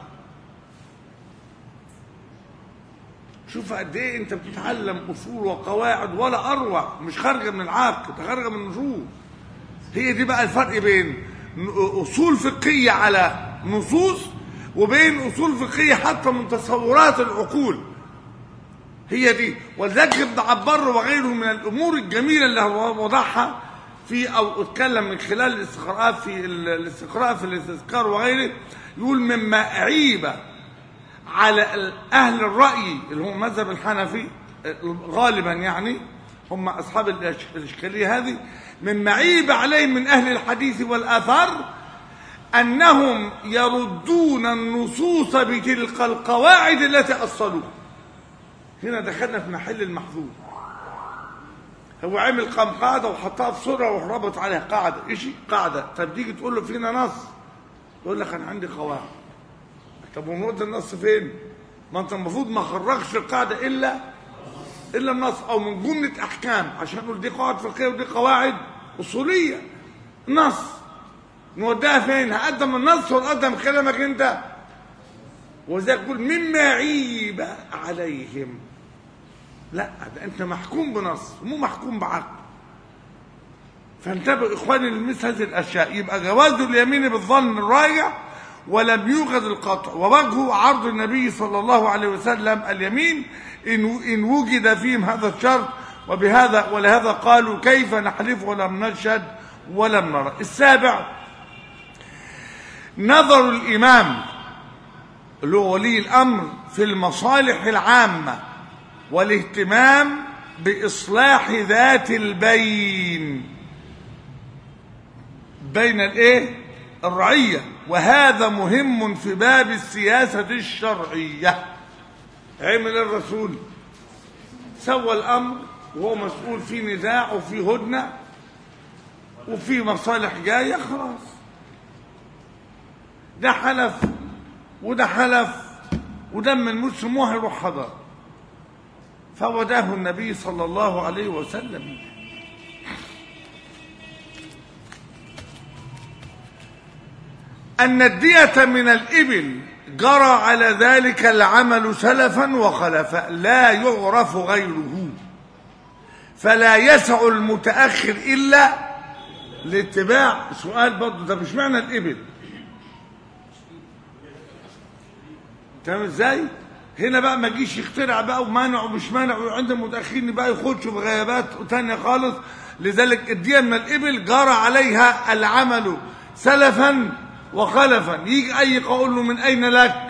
شوف قد ايه انت بتتعلم اصول وقواعد ولا اروع مش خارجه من العقل ده خارجه من النصوص هي دي بقى الفرق بين ن- اصول فقهيه على نصوص وبين اصول فقهيه حتى من تصورات العقول هي دي ولذلك ابن عبار وغيره من الامور الجميله اللي هو وضعها في او اتكلم من خلال الاستقراء في ال- الاستقراء في الاستذكار وغيره يقول مما عيب على ال- اهل الراي اللي هو مذهب الحنفي آه، غالبا يعني هم اصحاب الإش- الاشكاليه هذه مما عيب عليهم من اهل الحديث والاثار انهم يردون النصوص بتلك القواعد التي اصلوها هنا دخلنا في محل المحظوظ هو عمل قام قاعده وحطها في صوره وربط عليها قاعده ايش قاعده طب تيجي تقول له فينا نص يقول لك انا عندي قواعد طب ونرد النص فين ما انت المفروض ما خرجش القاعده الا الا النص او من جمله احكام عشان نقول دي قواعد فقهيه ودي قواعد اصوليه نص نوديها فين هقدم النص ولا اقدم كلامك انت وذلك يقول مما عيب عليهم لا ده انت محكوم بنص مو محكوم بعقل فانتبهوا اخواني لمثل هذه الاشياء يبقى جواز اليمين بالظن الراجع ولم يوجد القطع ووجه عرض النبي صلى الله عليه وسلم اليمين ان ان وجد فيهم هذا الشرط وبهذا ولهذا قالوا كيف نحلف ولم نشهد ولم نرى السابع نظر الامام اللي هو ولي الامر في المصالح العامه والاهتمام باصلاح ذات البين بين الايه الرعية وهذا مهم في باب السياسة الشرعية عمل الرسول سوى الأمر وهو مسؤول في نزاع وفي هدنة وفي مصالح جاية خلاص ده حلف وده حلف ودم المسلم وهيروح حضر فوداه النبي صلى الله عليه وسلم أن الدية من الإبل جرى على ذلك العمل سلفا وخلفا لا يعرف غيره فلا يسع المتأخر إلا لاتباع سؤال برضه ده مش معنى الإبل تمام ازاي؟ هنا بقى ما يجيش يخترع بقى ومانع ومش مانع وعند المتأخرين بقى يخشوا في غيابات تانية خالص لذلك الدية من الإبل جرى عليها العمل سلفا وخلفا يجي أي قول له من أين لك؟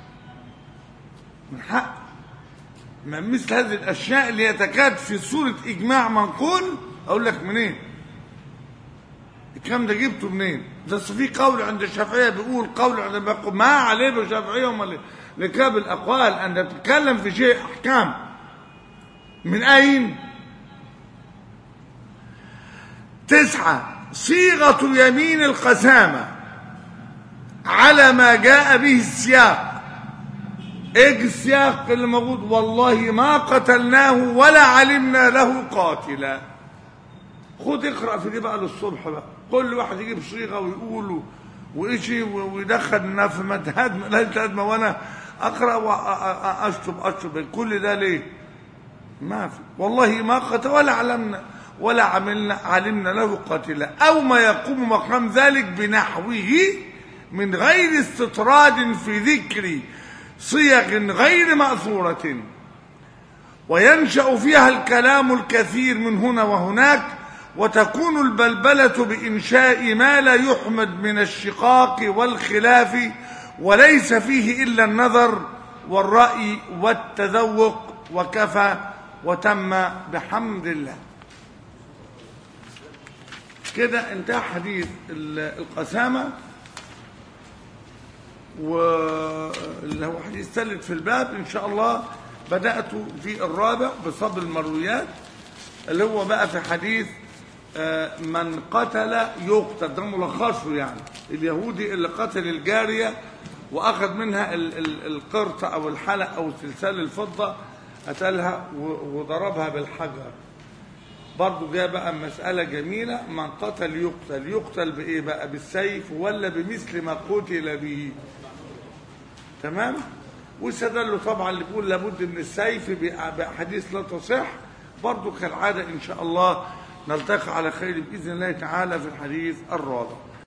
من حق ما مثل هذه الأشياء اللي يتكاد في صورة إجماع منقول أقول لك منين؟ الكلام ده جبته منين؟ ده في قول عند الشافعية بيقول قول عند بيقول ما عليه بالشافعية هم لكاب الأقوال أن تتكلم في شيء أحكام من أين؟ تسعة صيغة يمين القسامة على ما جاء به السياق ايه السياق اللي موجود والله ما قتلناه ولا علمنا له قاتلا خد اقرا في دي بقى للصبح بقى كل واحد يجيب صيغه ويقول وإشي ويدخل الناس في متهدم لا تهدم وانا اقرا واشطب اشطب كل ده ليه؟ ما في والله ما قتل ولا علمنا ولا عملنا علمنا له قاتلا او ما يقوم مقام ذلك بنحوه من غير استطراد في ذكر صيغ غير مأثورة وينشأ فيها الكلام الكثير من هنا وهناك وتكون البلبلة بإنشاء ما لا يحمد من الشقاق والخلاف وليس فيه إلا النظر والرأي والتذوق وكفى وتم بحمد الله كده انتهى حديث القسامة واللي هو حديث ثالث في الباب إن شاء الله بدأت في الرابع بصب المرويات اللي هو بقى في حديث من قتل يقتل ده ملخصه يعني اليهودي اللي قتل الجارية وأخذ منها القرط أو الحلق أو سلسال الفضة قتلها وضربها بالحجر برضه جاء بقى مسألة جميلة من قتل يقتل يقتل بإيه بقى بالسيف ولا بمثل ما قتل به تمام واستدلوا طبعا اللي بيقول لابد من السيف بأحاديث لا تصح برضه كالعادة إن شاء الله نلتقي على خير بإذن الله تعالى في الحديث الرابع